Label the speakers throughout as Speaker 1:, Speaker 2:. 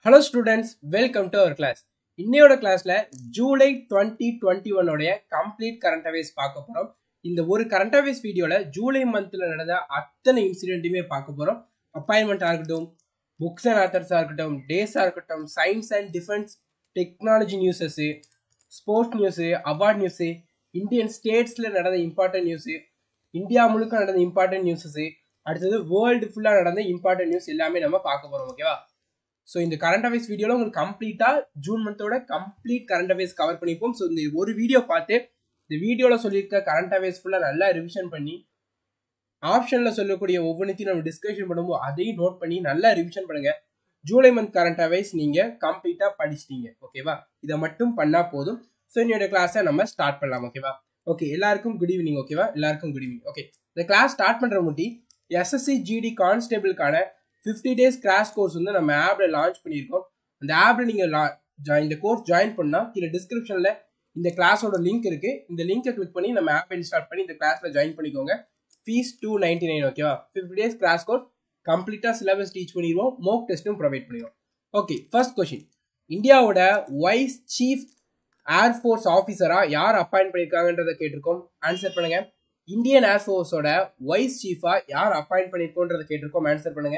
Speaker 1: hello students welcome to our class இன்னையோட கிளாஸ்ல July twenty twenty ஒன்னோடைய கம்ப்ளீட் கரண்ட் அவேர்ஸ் பார்க்க போறோம் இந்த ஒரு கரண்ட் அவேர்ஸ் வீடியோல ஜூலை மந்த்ல நடந்த அத்தனை இன்சிடென்ட்டுமே பார்க்க போறோம் அப்பாயின்மெண்ட்டாக இருக்கட்டும் புக்ஸ் அண்ட் ஆத்தர்ஸாக இருக்கட்டும் டேஸாக இருக்கட்டும் சயின்ஸ் அண்ட் டிஃபென்ஸ் டெக்னாலஜி நியூஸஸ்ஸு sports news award news Indian ஸ்டேட்ஸில் நடந்த இம்பார்ட்டன்ட் நியூஸு இந்தியா முழுக்க நடந்த இம்பார்ட்டன்ட் நியூஸஸ் அடுத்தது வேர்ல்டு ஃபுல்லாக நடந்த இம்பார்ட்டன்ட் நியூஸ் எல்லாமே நம்ம பார்க்க போகிறோம் ஓகேவா ஸோ இந்த கரண்ட் அஃபேர்ஸ் வீடியோவில் உங்களுக்கு கம்ப்ளீட்டாக ஜூன் மந்தோட கம்ப்ளீட் கரண்ட் அஃபேர்ஸ் கவர் பண்ணிப்போம் ஸோ இந்த ஒரு வீடியோ பார்த்து இந்த வீடியோவில் சொல்லியிருக்க கரண்ட் அஃபேர்ஸ் ஃபுல்லாக நல்லா ரிவிஷன் பண்ணி ஆப்ஷனில் சொல்லக்கூடிய ஒவ்வொன்றுத்தையும் நம்ம டிஸ்கஷன் பண்ணும்போது அதையும் நோட் பண்ணி நல்லா ரிவிஷன் பண்ணுங்க ஜூலை மந்த் கரண்ட் அஃபேர்ஸ் நீங்கள் கம்ப்ளீட்டாக படிச்சிட்டீங்க ஓகேவா இதை மட்டும் பண்ணால் போதும் ஸோ என்னோட கிளாஸை நம்ம ஸ்டார்ட் பண்ணலாம் ஓகேவா ஓகே எல்லாருக்கும் குட் ஈவினிங் ஓகேவா எல்லாருக்கும் குட் ஈவினிங் ஓகே இந்த கிளாஸ் ஸ்டார்ட் பண்ணுற முட்டி எஸ்எஸ்சி ஜிடி கான்ஸ்டேபிளுக்கான ஃபிஃப்டி டேஸ் கிராஷ் கோர்ஸ் வந்து நம்ம ஆப்பில் லான்ச் பண்ணியிருக்கோம் அந்த ஆப்பில் நீங்கள் இந்த கோர்ஸ் ஜாயின் பண்ணால் கீழே டிஸ்கிரிப்ஷனில் இந்த கிளாஸோட லிங்க் இருக்கு இந்த லிங்கை கிளிக் பண்ணி நம்ம ஆப் இன்ஸ்டால் பண்ணி இந்த கிளாஸில் ஜாயின் பண்ணிக்கோங்க ஃபீஸ் டூ நைன்டி நைன் ஓகேவா ஃபிஃப்டி டேஸ் கிளாஸ் கோர்ஸ் கம்ப்ளீட்டாக சிலபஸ் டீச் பண்ணிடுவோம் மோக் டெஸ்ட்டும் ப்ரொவைட் பண்ணிடுவோம் ஓகே ஃபர்ஸ்ட் கொஷின் இந்தியாவோட வைஸ் சீஃப் ஏர்ஃபோர்ஸ் ஆஃபீஸரா யார் அப்பாயிண்ட் பண்ணியிருக்காங்கன்றத கேட்டிருக்கோம் ஆன்சர் பண்ணுங்க இந்தியன் ஏர்ஃபோர்ஸோட வைஸ் சீஃபா யார் அப்பாயிண்ட் பண்ணியிருக்கோன்றத கேட்டிருக்கோம் ஆன்சர் பண்ணுங்க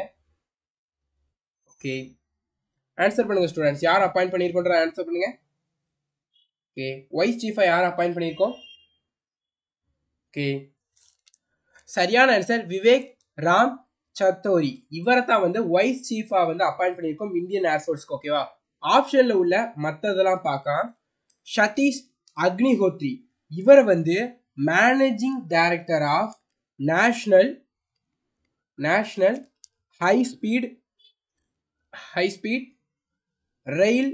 Speaker 1: ஓகே ஆன்சர் பண்ணுங்க ஸ்டூடெண்ட்ஸ் யார் அப்பாயிண்ட் பண்ணியிருக்கோன்றத ஆன்சர் பண்ணுங்க ஓகே வைஸ் சீஃபா யார் அப்பாயிண்ட் பண்ணியிருக்கோம் ஓகே சரியான ஆன்சர் விவேக் ராம் சத்தோரி இவரை தான் வந்து வைஸ் சீஃபா வந்து அப்பாயிண்ட் பண்ணியிருக்கோம் இந்தியன் ஏர்ஃபோர்ஸ்க்கு ஓகேவா ஆப்ஷன்ல உள்ள மற்றதெல்லாம் பார்க்கலாம் சதீஷ் அக்னிஹோத்ரி இவர் வந்து managing director of national national high speed high speed rail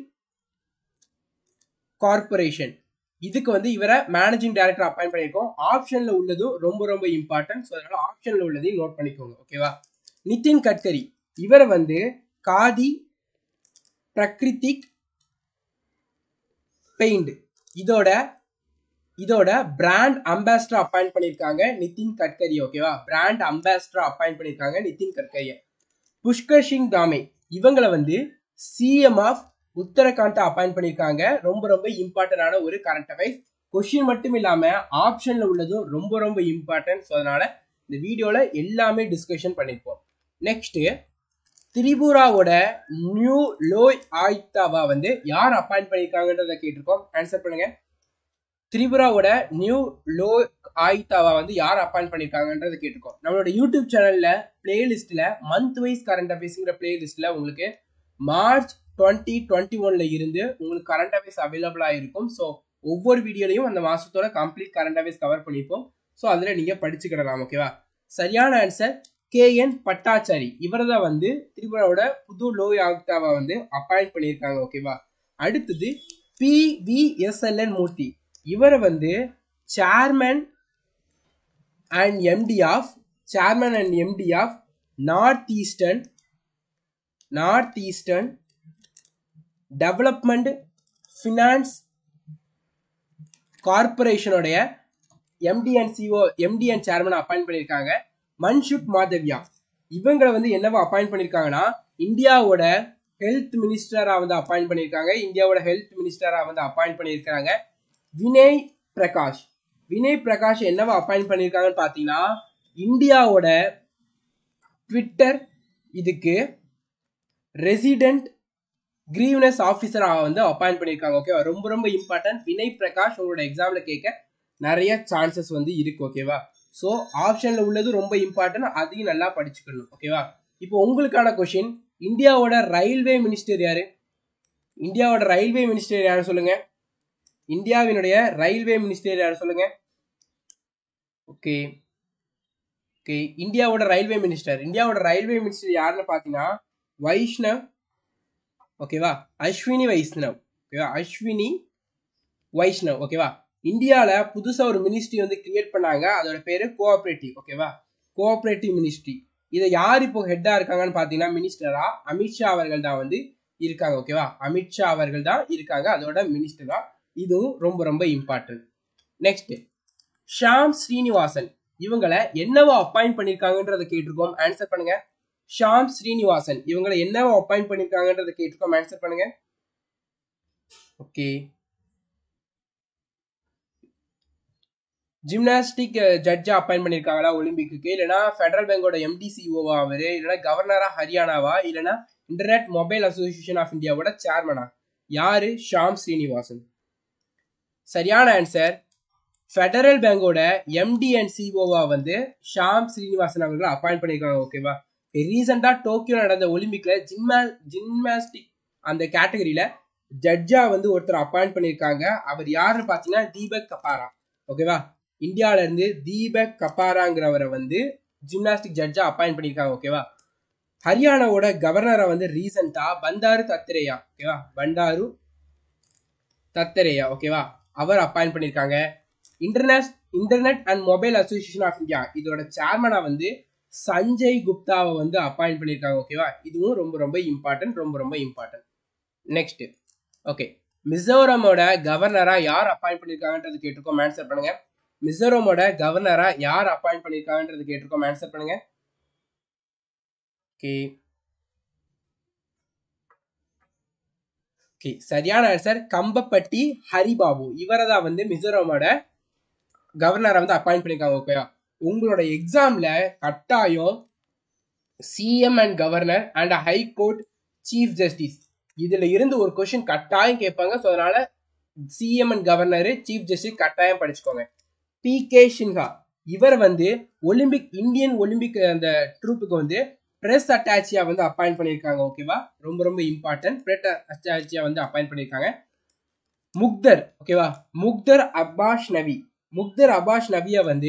Speaker 1: corporation இதுக்கு வந்து இவரை மேனேஜிங் டைரக்டர் அப்பாயிண்ட் பண்ணியிருக்கோம் ஆப்ஷன்ல உள்ளதும் ரொம்ப ரொம்ப இம்பார்ட்டன்ட் ஸோ அதனால ஆப்ஷன்ல உள்ளதையும் நோட் பண்ணிக்கோங்க ஓகேவா நிதின் கட்கரி இவரை வந்து காதி பிரக்ரிதிக் பெயிண்ட் இதோட இதோட பிராண்ட் அம்பாசிடர் அப்பாயிண்ட் பண்ணியிருக்காங்க நிதின் கட்கரி ஓகேவா பிராண்ட் அம்பாசிடர் அப்பாயிண்ட் பண்ணியிருக்காங்க நிதின் கட்கரிய புஷ்கர் சிங் தாமே இவங்களை வந்து சிஎம் ஆஃப் உத்தரகாண்ட் அப்பாயிண்ட் பண்ணியிருக்காங்க ரொம்ப ரொம்ப இம்பார்ட்டன்டான ஒரு கரண்ட் அஃபேர்ஸ் கொஷின் மட்டும் இல்லாம ஆப்ஷன்ல உள்ளதும் ரொம்ப ரொம்ப இம்பார்ட்டன்ட் ஸோ அதனால இந்த வீடியோல எல்லாமே டிஸ்கஷன் பண்ணியிருப்போம் நெக்ஸ்ட் திரிபுராவோட நியூ லோய் ஆயுக்தாவா வந்து யார் அப்பாயிண்ட் பண்ணியிருக்காங்கன்றத கேட்டிருக்கோம் ஆன்சர் பண்ணுங்க திரிபுராவோட நியூ லோ ஆயுக்தாவா வந்து யார் அப்பாயிண்ட் பண்ணியிருக்காங்கன்றத கேட்டிருக்கோம் நம்மளோட யூடியூப் சேனல்ல பிளேலிஸ்ட்ல மந்த் வைஸ் கரண்ட் அஃபேர்ஸ்ங்கிற பிளேலிஸ்ட்ல உங்களுக்கு மார்ச் டுவெண்ட்டி டுவெண்ட்டி ஒன்ல இருந்து உங்களுக்கு கரண்ட் அஃபேர்ஸ் அவைலபிளா இருக்கும் ஸோ ஒவ்வொரு வீடியோலையும் அந்த மாசத்தோட கம்ப்ளீட் கரண்ட் அஃபேர்ஸ் கவர் பண்ணிப்போம் ஸோ அதில் நீங்க படிச்சுக்கிடலாம் ஓகேவா சரியான ஆன்சர் கே என் பட்டாச்சாரி இவர் தான் வந்து திரிபுராவோட புது லோ ஆயுக்தாவா வந்து அப்பாயிண்ட் பண்ணியிருக்காங்க ஓகேவா அடுத்தது P V S L N Murthy இவரை வந்து chairman and MD of chairman and MD of north eastern north eastern development finance கார்பரேஷனுடைய MD and CEO MD and chairman appoint பண்ணியிருக்காங்க மன்சுக் மாதவ்யா இவங்களை வந்து என்னவா அப்பாயிண்ட் பண்ணியிருக்காங்கன்னா இந்தியாவோட ஹெல்த் மினிஸ்டரா வந்து அப்பாயிண்ட் பண்ணியிருக்காங்க இந்தியாவோட ஹெல்த் மினிஸ்டரா வந்து அப்பாயிண்ட் பண்ணியிருக்காங்க வினய் பிரகாஷ் வினய் பிரகாஷ் என்னவா அப்பாயிண்ட் பண்ணியிருக்காங்கன்னு பார்த்தீங்கன்னா இந்தியாவோட ட்விட்டர் இதுக்கு ரெசிடென்ட் கிரீவ்னஸ் ஆஃபீஸராக வந்து அப்பாயிண்ட் பண்ணியிருக்காங்க ஓகேவா ரொம்ப ரொம்ப இம்பார்ட்டன்ட் வினய் பிரகாஷ் உங்களோட எக்ஸாம்ல கேட்க நிறைய சான்சஸ் வந்து இருக்கு ஓகேவா ஸோ ஆப்ஷன்ல உள்ளது ரொம்ப இம்பார்ட்டன்ட் அதையும் நல்லா படிச்சுக்கணும் ஓகேவா இப்போ உங்களுக்கான கொஷின் இந்தியாவோட ரயில்வே மினிஸ்டர் யாரு இந்தியாவோட ரயில்வே மினிஸ்டர் யாரு சொல்லுங்க இந்தியாவினுடைய ரயில்வே மினிஸ்டர் யாரு சொல்லுங்க ஓகே ஓகே இந்தியாவோட ரயில்வே மினிஸ்டர் இந்தியாவோட ரயில்வே மினிஸ்டர் யாருன்னு பார்த்தீங்கன்னா வைஷ்ணவ் ஓகேவா அஸ்வினி வைஷ்ணவ் ஓகேவா அஸ்வினி வைஷ்ணவ் ஓகேவா இந்தியாவில் புதுசாக ஒரு மினிஸ்ட்ரி வந்து கிரியேட் பண்ணாங்க அதோட பேர் கோஆப்ரேட்டிவ் ஓகேவா கோஆப்ரேட்டிவ் மினிஸ்ட்ரி இதை யார் இப்போ ஹெட்டாக இருக்காங்கன்னு பார்த்தீங்கன்னா மினிஸ்டரா அமித்ஷா அவர்கள் தான் வந்து இருக்காங்க ஓகேவா அமித்ஷா அவர்கள் தான் இருக்காங்க அதோட மினிஸ்டரா இதுவும் ரொம்ப ரொம்ப இம்பார்ட்டன்ட் நெக்ஸ்ட் ஷாம் ஸ்ரீனிவாசன் இவங்களை என்னவா அப்பாயிண்ட் பண்ணிருக்காங்கன்றத கேட்டிருக்கோம் ஆன்சர் பண்ணுங்க ஷாம் ஸ்ரீனிவாசன் இவங்களை என்ன அப்பாயிண்ட் பண்ணிருக்காங்கன்றத கேட்டுக்கோம் ஆன்சர் பண்ணுங்க ஓகே ஜிம்னாஸ்டிக் ஜட்ஜா அப்பாயிண்ட் பண்ணிருக்காங்களா ஒலிம்பிக்கு இல்லைன்னா ஃபெடரல் பேங்கோட எம்டிசிஓவா அவரு இல்லைன்னா கவர்னரா ஹரியானாவா இல்லைன்னா இன்டர்நெட் மொபைல் அசோசியேஷன் ஆஃப் இந்தியாவோட சேர்மனா யாரு ஷாம் ஸ்ரீனிவாசன் சரியான ஆன்சர் ஃபெடரல் பேங்கோட எம்டி அண்ட் சிஓவா வந்து ஷாம் ஸ்ரீனிவாசன் அவர்களை அப்பாயிண்ட் பண்ணியிருக்காங்க ஓகேவா ரீசெண்டாக டோக்கியோ நடந்த ஒலிம்பிக்ல ஜிம்மா ஜிம்னாஸ்டிக் அந்த கேட்டகரியில ஜட்ஜா வந்து ஒருத்தர் அப்பாயிண்ட் பண்ணியிருக்காங்க அவர் யாருன்னு பார்த்தீங்கன்னா தீபக் கபாரா ஓகேவா இந்தியால இருந்து தீபக் கபாராங்கிறவரை வந்து ஜிம்னாஸ்டிக் ஜட்ஜா அப்பாயிண்ட் பண்ணியிருக்காங்க ஓகேவா ஹரியானாவோட கவர்னரை வந்து ரீசெண்டா பண்டாரு தத்திரேயா ஓகேவா பண்டாரு தத்தரேயா ஓகேவா அவர் அப்பாயிண்ட் பண்ணியிருக்காங்க இன்டர்நேஷ் internet and mobile association of India இதோட சேர்மனா வந்து சஞ்சய் குப்தாவை வந்து அப்பாயிண்ட் பண்ணியிருக்காங்க ஓகேவா இதுவும் ரொம்ப ரொம்ப இம்பார்ட்டன்ட் ரொம்ப ரொம்ப இம்பார்ட்டன்ட் நெக்ஸ்ட் ஓகே மிசோரமோட கவர்னரா யார் அப்பாயிண்ட் பண்ணியிருக்காங்கன்றது கேட்டிருக்கோம் ஆன்சர் பண்ணுங்க மிசோரமோட கவர்னரா யார் அப்பாயிண்ட் பண்ணியிருக்காங்கன்றது கேட்டிருக்கோம் ஆன்சர் பண்ணுங்க ஓகே ஓகே சரியான ஆன்சர் கம்பப்பட்டி ஹரிபாபு இவரை தான் வந்து மிசோரமோட கவர்னரை வந்து அப்பாயிண்ட் பண்ணியிருக்காங்க ஓகேவா உங்களோட எக்ஸாம்ல கட்டாயம் CM and governor and high court chief justice இதுல இருந்து ஒரு கொஸ்டின் கட்டாயம் கேட்பாங்க ஸோ அதனால CM and governor chief justice கட்டாயம் படிச்சுக்கோங்க பி கே சின்ஹா இவர் வந்து ஒலிம்பிக் இந்தியன் ஒலிம்பிக் அந்த ட்ரூப்புக்கு வந்து பிரஸ் அட்டாச்சியா வந்து அப்பாயிண்ட் பண்ணியிருக்காங்க ஓகேவா ரொம்ப ரொம்ப இம்பார்ட்டன்ட் பிரஸ் அட்டாச்சியா வந்து அப்பாயிண்ட் பண்ணியிருக்காங்க முக்தர் ஓகேவா முக்தர் அப்பாஷ் நவி முக்தர் அபாஷ் நவியை வந்து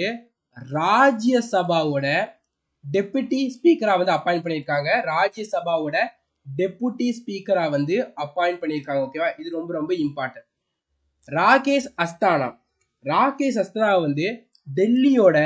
Speaker 1: ராஜ்யசபாவோட டெபுட்டி ஸ்பீக்கரா வந்து அப்பாயிண்ட் பண்ணியிருக்காங்க ராஜ்யசபாவோட டெபுட்டி ஸ்பீக்கரா வந்து அப்பாயிண்ட் பண்ணியிருக்காங்க ஓகேவா இது ரொம்ப ரொம்ப இம்பார்ட்டன்ட் ராகேஷ் அஸ்தானா ராகேஷ் அஸ்தானா வந்து டெல்லியோட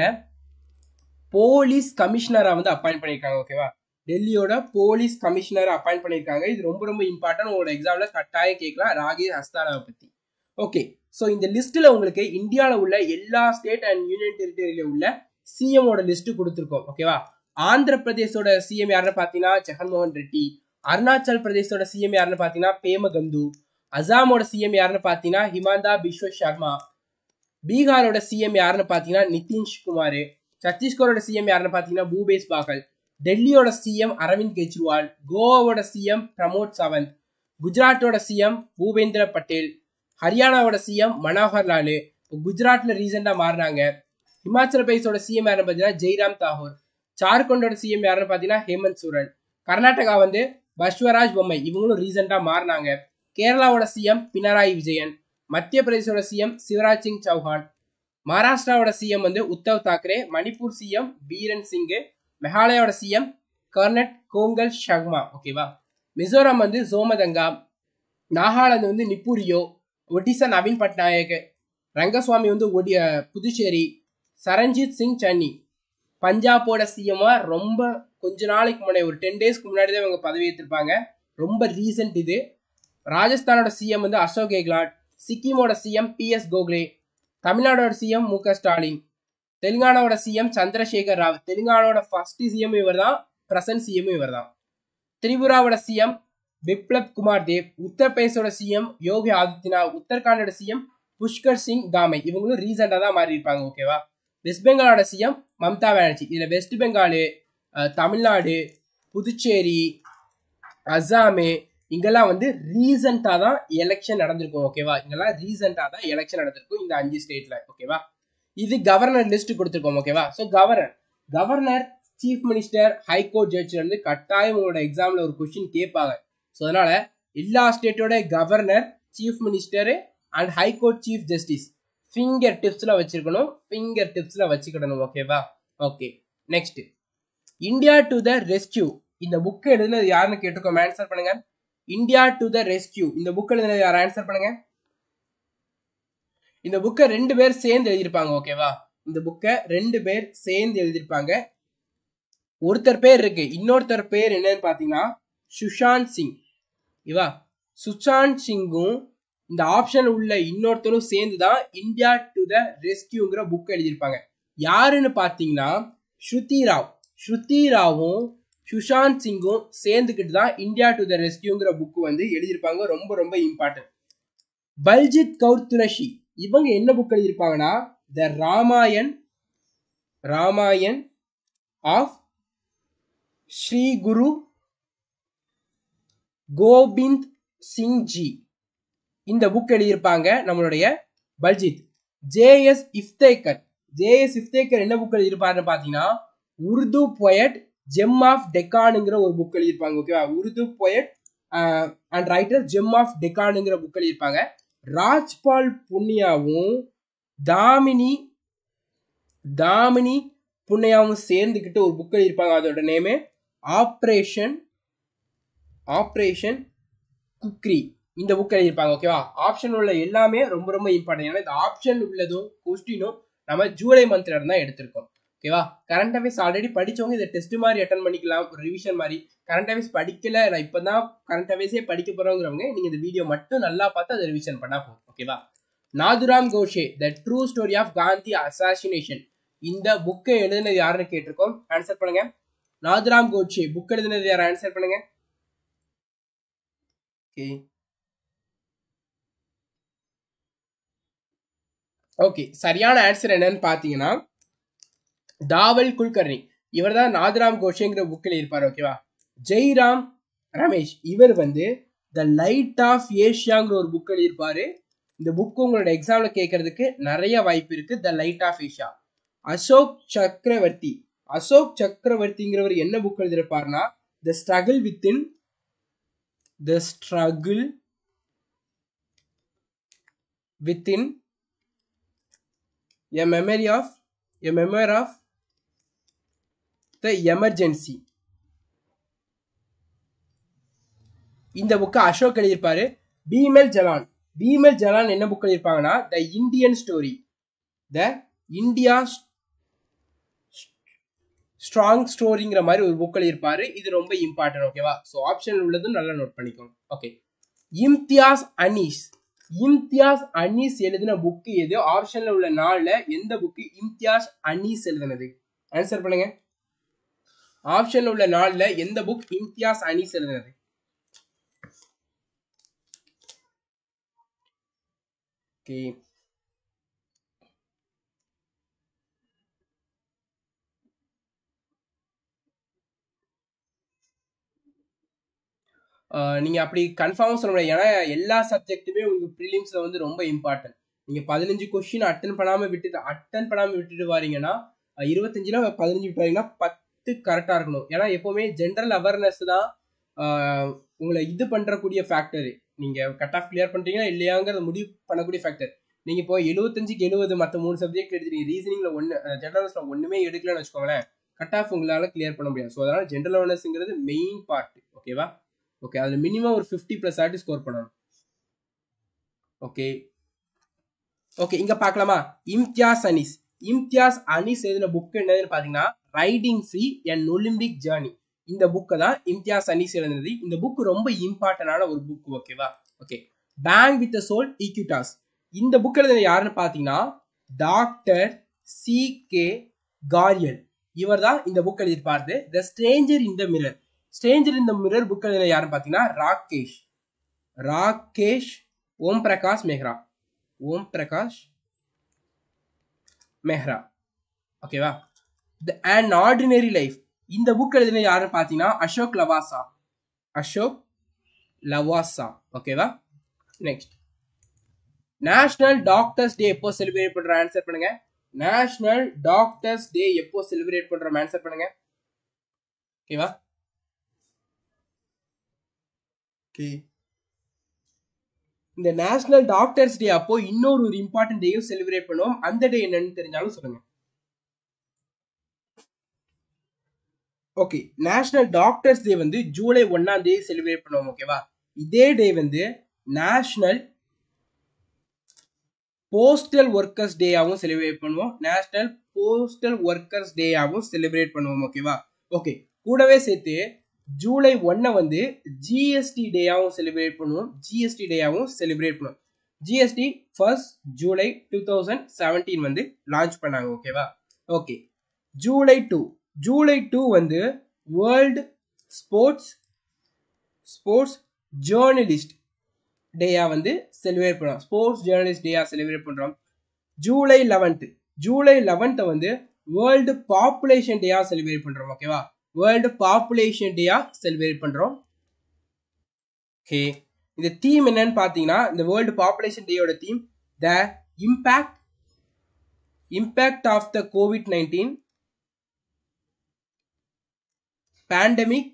Speaker 1: போலீஸ் கமிஷனரா வந்து அப்பாயிண்ட் பண்ணியிருக்காங்க ஓகேவா டெல்லியோட போலீஸ் கமிஷனர் அப்பாயிண்ட் பண்ணியிருக்காங்க இது ரொம்ப ரொம்ப இம்பார்ட்டன்ட் உங்களோட எக்ஸாம்ல கட்டாயம் கேட்கலாம் ராகேஷ் அஸ்தானாவை பத்தி ஓகே ஸோ இந்த லிஸ்ட்ல உங்களுக்கு இந்தியாவில் உள்ள எல்லா ஸ்டேட் அண்ட் யூனியன் டெரிட்டரியில உள்ள சிஎமோட லிஸ்ட் கொடுத்துருக்கோம் ஓகேவா ஆந்திர பிரதேசோட சிஎம் யாருன்னு பார்த்தீங்கன்னா ஜெகன்மோகன் ரெட்டி அருணாச்சல் பிரதேசோட சிஎம் யாருன்னு பார்த்தீங்கன்னா பேமகந்து அசாமோட சிஎம் யாருன்னு பார்த்தீங்கன்னா ஹிமாந்தா பிஸ்வ சர்மா பீகாரோட சிஎம் யாருன்னு பார்த்தீங்கன்னா நிதிஷ் குமார் சத்தீஸ்கரோட சிஎம் யாருன்னு பார்த்தீங்கன்னா பூபேஷ் பாகல் டெல்லியோட சிஎம் அரவிந்த் கெஜ்ரிவால் கோவாவோட சிஎம் பிரமோத் சாவந்த் குஜராத்தோட சிஎம் பூபேந்திர பட்டேல் ஹரியானாவோட சிஎம் மனோகர் லாலு குஜராத்ல ரீசெண்டா மாறினாங்க ஹிமாச்சல பிரதேசோட சிஎம் யாருன்னு பார்த்தீங்கன்னா ஜெய்ராம் தாகூர் ஜார்க்கண்டோட சிஎம் யாருன்னு பார்த்தீங்கன்னா ஹேமந்த் சோரன் கர்நாடகா வந்து பஸ்வராஜ் பொம்மை இவங்களும் ரீசெண்டா மாறினாங்க கேரளாவோட சிஎம் பினராயி விஜயன் மத்திய பிரதேசோட சிஎம் சிவராஜ் சிங் சௌஹான் மகாராஷ்டிராவோட சிஎம் வந்து உத்தவ் தாக்கரே மணிப்பூர் சிஎம் பீரன் சிங் மெகாலயோட சிஎம் கர்னட் கோங்கல் ஷர்மா ஓகேவா மிசோரம் வந்து சோமதங்கா நாகாலாந்து வந்து நிப்புரியோ ஒடிசா நவீன் பட்நாயக் ரங்கசுவாமி வந்து ஒடி புதுச்சேரி சரண்ஜித் சிங் சன்னி பஞ்சாபோட சிஎம்மா ரொம்ப கொஞ்ச நாளைக்கு முன்னாடி ஒரு டென் டேஸ்க்கு முன்னாடி தான் இவங்க பதவி ஏற்றிருப்பாங்க ரொம்ப ரீசெண்ட் இது ராஜஸ்தானோட சிஎம் வந்து அசோக் கெஹ்லாட் சிக்கிமோட சிஎம் பி எஸ் கோகலே தமிழ்நாடோட சிஎம் மு க ஸ்டாலின் தெலுங்கானாவோட சிஎம் சந்திரசேகர் ராவ் தெலுங்கானாவோட ஃபர்ஸ்ட் சிஎம் இவர் தான் பிரசன்ட் சிஎம் இவர் தான் திரிபுராவோட சிஎம் பிப்ளப் குமார் தேவ் உத்தரப்பிரதேசோட சிஎம் யோகி ஆதித்யநாத் உத்தரகாண்டோட சிஎம் புஷ்கர் சிங் தாமை இவங்களும் ரீசெண்டாக தான் மாறி இருப்பாங்க ஓகேவா வெஸ்ட் பெங்காலோட சிஎம் மம்தா பானர்ஜி இதில் வெஸ்ட் பெங்காலு தமிழ்நாடு புதுச்சேரி அஸ்ஸாமு இங்கெல்லாம் வந்து ரீசெண்டாக தான் எலெக்ஷன் நடந்திருக்கும் ஓகேவா இங்கெல்லாம் ரீசெண்டாக தான் எலெக்ஷன் நடந்திருக்கும் இந்த அஞ்சு ஸ்டேட்ல ஓகேவா இது கவர்னர் லிஸ்ட் கொடுத்துருக்கோம் ஓகேவா so governor governor chief minister high court ஜட்ஜ்ல இருந்து கட்டாயம் உங்களோட எக்ஸாம்ல ஒரு கொஸ்டின் கேட்பாங்க ஸோ அதனால எல்லா ஸ்டேட்டோட governor chief minister and high court chief justice finger டிப்ஸ்ல வச்சிருக்கணும் ஃபிங்கர் டிப்ஸ்ல வச்சுக்கிடணும் ஓகேவா okay next India to the rescue இந்த புக் எழுதுனது யாருன்னு கேட்டுக்கோம் ஆன்சர் பண்ணுங்க இந்தியா டு த ரெஸ்கியூ இந்த புக் எழுதுனது யார் ஆன்சர் பண்ணுங்க இந்த புக்கை ரெண்டு பேர் சேர்ந்து எழுதியிருப்பாங்க ஓகேவா இந்த புக்கை ரெண்டு பேர் சேர்ந்து எழுதியிருப்பாங்க ஒருத்தர் பேர் இருக்கு இன்னொருத்தர் பேர் என்னன்னு பாத்தீங்கன்னா சுஷாந்த் சிங் இவா சுஷாந்த் சிங்கும் இந்த ஆப்ஷன் உள்ள இன்னொருத்தரும் சேர்ந்து தான் இந்தியா டு த ரெஸ்கியூங்கிற புக் எழுதியிருப்பாங்க யாருன்னு பாத்தீங்கன்னா ஸ்ருதி ராவ் ஸ்ருதி ராவும் சுஷாந்த் சிங்கும் சேர்ந்துக்கிட்டு தான் இந்தியா டு த ரெஸ்கியூங்கிற புக் வந்து எழுதியிருப்பாங்க ரொம்ப ரொம்ப இம்பார்ட்டன்ட் பல்ஜித் கவுர் துரஷி இவங்க என்ன புக் எழுதியிருப்பாங்கன்னா த ராமாயன் ராமாயன் ஆஃப் ஸ்ரீ குரு கோபிந்த் சிங் ஜி இந்த புக் எழுதியிருப்பாங்க நம்மளுடைய பல்ஜித் ஜேஎஸ் இஃப்தேக்கர் ஜேஎஸ் இஃப்தேக்கர் என்ன புக் எழுதியிருப்பாருன்னு பார்த்தீங்கன்னா உருது பொயட் ஜெம் ஆஃப் டெக்கானுங்கிற ஒரு புக் எழுதியிருப்பாங்க ஓகேவா Urdu poet and writer gem of டெக்கானுங்கிற புக் எழுதியிருப்பாங்க ராஜ்பால் புண்ணியாவும் தாமினி தாமினி புண்ணியாவும் சேர்ந்துக்கிட்டு ஒரு புக் எழுதியிருப்பாங்க அதோட நேமு ஆப்ரேஷன் ஆப்ரேஷன் குக்ரி இந்த புக் எழுதியிருப்பாங்க ஓகேவா ஆப்ஷன் உள்ள எல்லாமே ரொம்ப ரொம்ப இம்பார்ட்டன்ட் ஏன்னா இந்த ஆப்ஷன் உள்ளதும் கொஸ்டினும் நம்ம ஜூலை மந்த்ல இருந்து தான் எடுத்திருக்கோம் ஓகேவா கரண்ட் அஃபேர்ஸ் ஆல்ரெடி படிச்சவங்க இதை டெஸ்ட் மாதிரி அட்டன் பண்ணிக்கலாம் ஒரு ரிவிஷன் மாதிரி கரண்ட் அஃபேர்ஸ் படிக்கல நான் இப்போ தான் கரண்ட் அஃபேர்ஸே படிக்க போறோங்கிறவங்க நீங்க இந்த வீடியோ மட்டும் நல்லா பார்த்து அதை ரிவிஷன் பண்ணா போதும் ஓகேவா Nathuram Godse the true story of Gandhi assassination இந்த புக்கை எழுதினது யாருன்னு கேட்டிருக்கோம் ஆன்சர் பண்ணுங்க நாதுராம் கோட்சே புக் எழுதினது யார் ஆன்சர் பண்ணுங்க ஓகே ஓகே சரியான ஆன்சர் என்னன்னு பார்த்தீங்கன்னா தாவல் குல்கர்னி இவர் தான் நாதராம் கோஷேங்கிற புக்கில் இருப்பார் ஓகேவா ஜெய்ராம் ரமேஷ் இவர் வந்து த லைட் ஆஃப் ஏஷியாங்கிற ஒரு புக் எழுதியிருப்பாரு இந்த புக் உங்களோட எக்ஸாம்ல கேட்கறதுக்கு நிறைய வாய்ப்பு இருக்கு the light of Asia Ashok Chakravarthy Ashok சக்கரவர்த்திங்கிறவர் என்ன புக் எழுதியிருப்பாருன்னா the struggle within the struggle within a memory of a memory of the emergency இந்த புக்கை அசோக் எழுதியிருப்பாரு பீமெல் ஜலான் பீமெல் ஜலான் என்ன புக் எழுதியிருப்பாங்கன்னா the Indian story the India strong ஸ்டோரிங்கிற மாதிரி ஒரு புக் எழுதியிருப்பாரு இது ரொம்ப இம்பார்ட்டன்ட் ஓகேவா ஸோ ஆப்ஷன் உள்ளதும் நல்லா நோட் பண்ணிக்கோங்க ஓகே இம்தியாஸ் அனீஸ் இம்தியாஸ் அனீஸ் எழுதின புக்கு எது ஆப்ஷன்ல உள்ள நாள்ல எந்த புக்கு இம்தியாஸ் அனீஸ் எழுதினது ஆன்சர் பண்ணுங்க ஆப்ஷன்ல உள்ள நாள்ல எந்த புக் இம்தியாஸ் அனீஸ் எழுதினது ஓகே நீங்கள் அப்படி கன்ஃபார்மாக சொல்ல முடியாது ஏன்னா எல்லா சப்ஜெக்ட்டுமே உங்களுக்கு ப்ரிலிம்ஸில் வந்து ரொம்ப இம்பார்ட்டன்ட் நீங்கள் பதினஞ்சு கொஸ்டின் அட்டன் பண்ணாமல் விட்டுட்டு அட்டன் பண்ணாமல் விட்டுட்டு வாரீங்கன்னா இருபத்தஞ்சில் பதினஞ்சு விட்டு வரீங்கன்னா பத்து கரெக்டாக இருக்கணும் ஏன்னா எப்போவுமே ஜென்ரல் அவேர்னஸ் தான் உங்களை இது பண்ணுறக்கூடிய ஃபேக்டர் நீங்கள் கட் ஆஃப் கிளியர் பண்ணுறீங்களா இல்லையாங்கிறத முடிவு பண்ணக்கூடிய ஃபேக்டர் நீங்கள் இப்போ எழுபத்தஞ்சுக்கு எழுபது மற்ற மூணு சப்ஜெக்ட் எடுத்துட்டீங்க ரீசனிங்கில் ஒன்று ஜென்ரல் ஒன்றுமே எடுக்கலன்னு வச்சுக்கோங்களேன் கட் ஆஃப் உங்களால் கிளியர் பண்ண முடியாது ஸோ அதனால் ஜென்ரல் அவேர்னஸ்ங்கிறது மெயின் பார்ட் ஓகேவா ஓகே அதில் மினிமம் ஒரு ஃபிஃப்டி ப்ளஸ் ஆட்டி ஸ்கோர் பண்ணணும் ஓகே ஓகே இங்கே பார்க்கலாமா இம்தியாஸ் அனீஸ் இம்தியாஸ் அனீஸ் எழுதின புக் என்னதுன்னு பார்த்தீங்கன்னா ரைடிங் ஃப்ரீ என் ஒலிம்பிக் ஜேர்னி இந்த புக்கை தான் இம்தியாஸ் அனீஸ் எழுதினது இந்த புக் ரொம்ப இம்பார்ட்டண்டான ஒரு புக் ஓகேவா okay bank with soul Equitas இந்த புக் எழுதின யாருன்னு பார்த்தீங்கன்னா டாக்டர் சி கே காரியல் இவர் தான் இந்த புக் எழுதியிருப்பாரு the stranger in the mirror stranger இந்த மிரர் புக் எழுதின யாருன்னு பார்த்தீங்கன்னா ராகேஷ் ராகேஷ் ஓம் பிரகாஷ் மெஹ்ரா ஓம் பிரகாஷ் மெஹ்ரா ஓகேவா த அண்ட் ஆர்டினரி லைஃப் இந்த புக் எழுதின யாருன்னு பார்த்தீங்கன்னா அசோக் லவாசா அசோக் லவாசா ஓகேவா நெக்ஸ்ட் நேஷனல் டாக்டர்ஸ் டே எப்போ செலிப்ரேட் பண்ற ஆன்சர் பண்ணுங்க நேஷனல் டாக்டர்ஸ் டே எப்போ செலிப்ரேட் பண்றோம் ஆன்சர் பண்ணுங்க ஓகேவா ஓகே இந்த நேஷனல் டாக்டர்ஸ் டே அப்போ இன்னொரு ஒரு இம்பார்ட்டன்ட் டேயும் செலிப்ரேட் பண்ணுவோம் அந்த டே என்னன்னு தெரிஞ்சாலும் சொல்லுங்க ஓகே நேஷனல் டாக்டர்ஸ் டே வந்து ஜூலை ஒன்னாம் தேதி செலிப்ரேட் பண்ணுவோம் ஓகேவா இதே டே வந்து நேஷனல் போஸ்டல் ஒர்க்கர்ஸ் டேயாகவும் செலிப்ரேட் பண்ணுவோம் நேஷனல் போஸ்டல் ஒர்க்கர்ஸ் டேயாகவும் செலிப்ரேட் பண்ணுவோம் ஓகேவா ஓகே கூடவே சேர்த்து ஜூலை ஒன்னை வந்து ஜிஎஸ்டி டேயாகவும் செலிப்ரேட் பண்ணுவோம் ஜிஎஸ்டி டேயாகவும் செலிப்ரேட் பண்ணுவோம் GST first July two thousand seventeen வந்து லான்ச் பண்ணாங்க ஓகேவா okay July two July two வந்து வேர்ல்டு ஸ்போர்ட்ஸ் ஸ்போர்ட்ஸ் ஜேர்னலிஸ்ட் டேயா வந்து செலிப்ரேட் பண்ணுறோம் ஸ்போர்ட்ஸ் ஜேர்னலிஸ்ட் டேயா செலிப்ரேட் பண்ணுறோம் ஜூலை லெவன்த்து ஜூலை லெவன்த்தை வந்து வேர்ல்டு பாப்புலேஷன் டேயா செலிப்ரேட் பண்ணுறோம் ஓகேவா வேர்ல்டு பாப்புலேஷன் டேயா செலிப்ரேட் பண்ணுறோம் ஓகே இந்த தீம் என்னன்னு பார்த்தீங்கன்னா இந்த வேர்ல்டு பாப்புலேஷன் டேயோட theme the impact impact of the COVID nineteen pandemic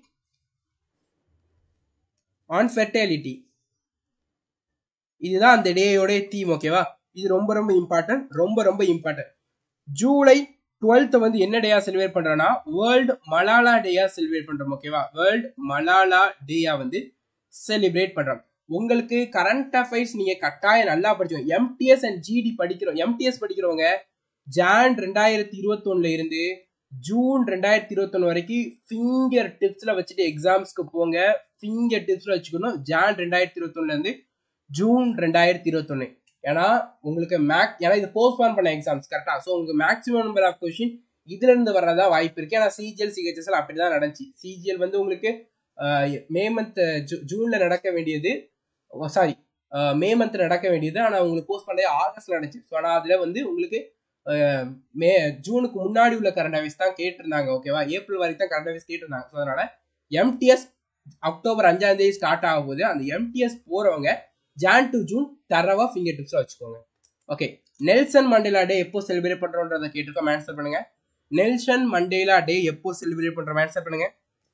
Speaker 1: on fertility இதுதான் அந்த டேயோட தீம் ஓகேவா இது ரொம்ப ரொம்ப இம்பார்ட்டன்ட் ரொம்ப ரொம்ப இம்பார்ட்டன்ட் ஜூலை டுவெல்த் வந்து என்ன டேயா செலிப்ரேட் பண்றோம்னா வேர்ல்டு மலாலா டேயா செலிப்ரேட் பண்றோம் ஓகேவா வேர்ல்டு மலாலா டேயா வந்து செலிப்ரேட் பண்றோம் உங்களுக்கு கரண்ட் அஃபைர்ஸ் நீங்க கட்டாயம் நல்லா படிச்சோம் எம்டிஎஸ் அண்ட் ஜிடி படிக்கிறோம் எம்டிஎஸ் படிக்கிறவங்க ஜான் ரெண்டாயிரத்தி இருபத்தொன்னுல இருந்து ஜூன் ரெண்டாயிரத்தி இருபத்தொன்னு வரைக்கும் ஃபிங்கர் டிப்ஸ்ல வச்சுட்டு எக்ஸாம்ஸ்க்கு போங்க ஃபிங்கர் டிப்ஸ்ல வச்சுக்கணும் ஜான் ரெண்டாயிரத்தி இருபத்தொன்னுல இருந்து ஜூன் ரெண்டாயிரத்தி இருபத்தொன்னு ஏன்னா உங்களுக்கு மேக் ஏன்னா இது போஸ்ட்பான் பண்ண எக்ஸாம்ஸ் கரெக்டா ஸோ உங்களுக்கு மேக்ஸிமம் நம்பர் ஆஃப் கொஸ்டின் இதுல இருந்து வர்றதா வாய்ப்பு இருக்கு ஏன்னா சிஜிஎல் சிஹெச்எஸ்எல் அப்படிதான் நடந்துச்சு சிஜிஎல் வந்து உங்களுக்கு மே மந்த் ஜூன்ல நடக்க வேண்டியது சாரி மே மந்த் நடக்க வேண்டியது ஆனால் உங்களுக்கு போஸ்ட் பண்ணது ஆகஸ்ட்ல நடந்துச்சு ஸோ ஆனால் அதில் வந்து உங்களுக்கு மே ஜூனுக்கு முன்னாடி உள்ள கரண்ட் அஃபேர்ஸ் தான் கேட்டிருந்தாங்க ஓகேவா ஏப்ரல் வரைக்கும் தான் கரண்ட் அஃபேர்ஸ் கேட்டிருந்தாங்க ஸோ அதனால எம்டிஎஸ் அக்டோபர் அஞ்சாம் தேதி ஸ்டார்ட் ஆகும் போது அந்த எம்டிஎஸ் போறவங்க ஜான் டு ஜூன் தரவா ஃபிங்கர் டிப்ஸா வச்சுக்கோங்க ஓகே நெல்சன் மண்டேலா டே எப்போ செலிப்ரேட் பண்றோன்றதை கேட்டிருக்கோம் ஆன்சர் பண்ணுங்க நெல்சன் மண்டேலா டே எப்போ செலிப்ரேட் பண்றோம் ஆன்சர் பண்ணுங்க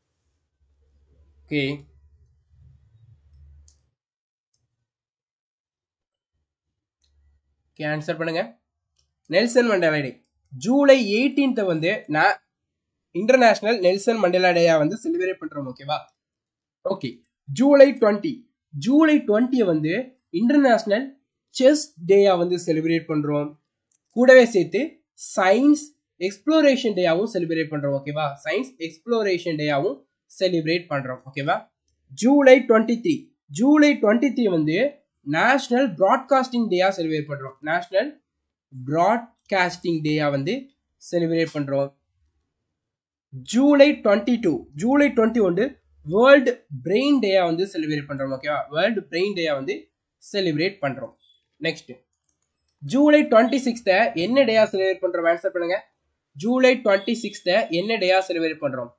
Speaker 1: ஓகே ஓகே ஆன்சர் பண்ணுங்க Nelson Mandela day July eighteenth வந்து நான் இன்டர்நேஷனல் நெல்சன் மண்டேலா டேயா வந்து செலிப்ரேட் பண்றோம் ஓகேவா ஓகே ஜூலை டுவெண்ட்டி ஜூலை டுவெண்ட்டியை வந்து இன்டர்நேஷனல் செஸ் டேயா வந்து செலிப்ரேட் பண்றோம் கூடவே சேர்த்து சயின்ஸ் எக்ஸ்ப்ளோரேஷன் டேயாவும் செலிப்ரேட் பண்றோம் ஓகேவா சயின்ஸ் எக்ஸ்ப்ளோரேஷன் டேயாவும் செலிப்ரேட் பண்றோம் ஓகேவா July twenty three July twenty three வந்து நேஷனல் ப்ராட்காஸ்டிங் டேயா செலிப்ரேட் பண்றோம் நேஷனல் ப்ராட்காஸ்டிங் டேயா வந்து செலிப்ரேட் பண்றோம் July twenty two July twenty ஒன்று வேர்ல்டு பிரெயின் டேயா வந்து செலிப்ரேட் பண்றோம் ஓகேவா வேர்ல்டு பிரெயின் டேயா வந்து செலிப்ரேட் பண்றோம் நெக்ஸ்ட் ஜூலை டுவெண்ட்டி சிக்ஸ்த என்ன டேயா செலிப்ரேட் பண்றோம் ஆன்சர் பண்ணுங்க ஜூலை டுவெண்ட்டி சிக்ஸ்த என்ன டேயா செலிப்ரேட் பண்றோம்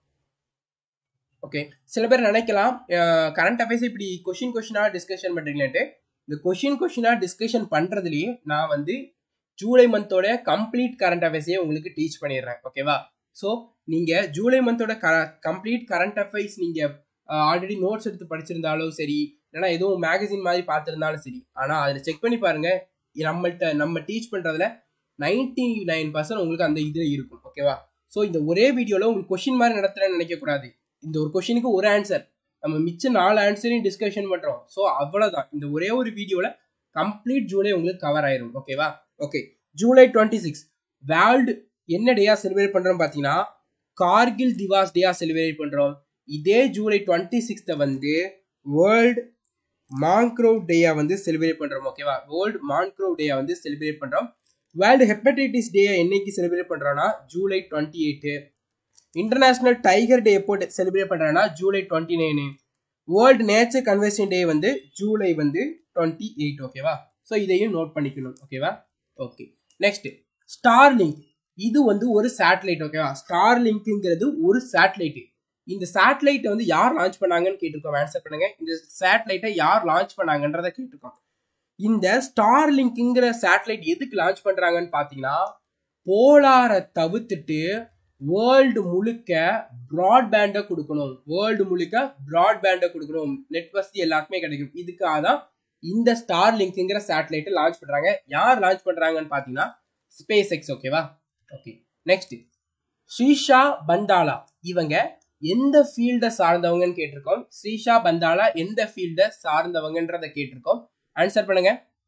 Speaker 1: ஓகே சில பேர் நினைக்கலாம் கரண்ட் அஃபேர்ஸ் இப்படி கொஷின் கொஷினா டிஸ்கஷன் பண்றீங்களேன்ட்டு இந்த கொஷின் கொஷினா டிஸ்கஷன் பண்றதுலயே நான் வந்து ஜூலை மந்தோட கம்ப்ளீட் கரண்ட் அஃபேர்ஸையே உங்களுக்கு டீச் பண்ணிடுறேன் ஓகேவா ஸோ நீங்க ஜூலை மந்தோட கம்ப்ளீட் கரண்ட் அஃபேர்ஸ் நீங்க ஆல்ரெடி நோட்ஸ் எடுத்து படிச்சிருந்தாலும் சரி இல்லைன்னா எதுவும் மேகசின் மாதிரி பார்த்துருந்தாலும் சரி ஆனா அதில் செக் பண்ணி பாருங்க நம்மள்ட்ட நம்ம டீச் பண்றதுல நைன்டி நைன் பர்சன்ட் உங்களுக்கு அந்த இதுல இருக்கும் ஓகேவா ஸோ இந்த ஒரே வீடியோல உங்களுக்கு கொஷின் மாதிரி நடத்துறேன்னு நினைக்க கூடாது இந்த ஒரு கொஷினுக்கு ஒரு ஆன்சர் நம்ம மிச்ச நாலு ஆன்சரையும் டிஸ்கஷன் பண்றோம் ஸோ அவ்வளவுதான் இந்த ஒரே ஒரு வீடியோல கம்ப்ளீட் ஜூலை உங்களுக்கு கவர் ஆயிரும் ஓகேவா okay July twenty six world என்ன டேயா செலிப்ரேட் பண்றோம் பார்த்தீங்கன்னா கார்கில் திவாஸ் டேயா செலிப்ரேட் பண்றோம் இதே ஜூலை டுவெண்ட்டி சிக்ஸ்த்தை வந்து வேர்ல்டு மான்க்ரோவ் டேயா வந்து செலிப்ரேட் பண்றோம் ஓகேவா வேர்ல்டு மான்க்ரோவ் டேயா வந்து செலிப்ரேட் பண்றோம் வேர்ல்டு ஹெப்படைட்டிஸ் டே என்னைக்கு செலிப்ரேட் பண்றோம்னா July twenty eight international tiger day எப்போ செலிப்ரேட் பண்றோம்னா July twenty nine world nature convention day வந்து ஜூலை வந்து டுவெண்ட்டி எயிட் ஓகேவா ஸோ இதையும் நோட் பண்ணிக்கணும் ஓகேவா ஓகே நெக்ஸ்ட் ஸ்டார் லிங்க் இது வந்து ஒரு சேட்டலைட் ஓகேவா ஸ்டார் லிங்க்ங்கிறது ஒரு சேட்டலைட் இந்த சேட்டலைட்டை வந்து யார் லான்ச் பண்ணாங்கன்னு கேட்டிருக்கோம் ஆன்சர் பண்ணுங்க இந்த சேட்டலைட்டை யார் லான்ச் பண்ணாங்கன்றத கேட்டிருக்கோம் இந்த ஸ்டார் லிங்க்ங்கிற சேட்டலைட் எதுக்கு லான்ச் பண்றாங்கன்னு பாத்தீங்கன்னா போலாரை தவிர்த்துட்டு வேர்ல்டு முழுக்க ப்ராட்பேண்டை கொடுக்கணும் வேர்ல்டு முழுக்க ப்ராட்பேண்டை கொடுக்கணும் நெட் வசதி எல்லாருக்குமே கிடைக்கும் இதுக்காக தான் இந்த ஸ்டார் லிங்க்ங்கிற சேட்டலைட்டை லான்ச் பண்றாங்க யார் லான்ச் பண்றாங்கன்னு பாத்தீங்கன்னா ஸ்பேஸ் எக்ஸ் ஓகேவா ஓகே நெக்ஸ்ட் ஸ்ரீஷா பந்தாலா இவங்க எந்த ஃபீல்டை சார்ந்தவங்கன்னு கேட்டிருக்கோம் ஸ்ரீஷா பந்தாலா எந்த ஃபீல்டை சார்ந்தவங்கன்றத கேட்டிருக்கோம் ஆன்சர் பண்ணுங்க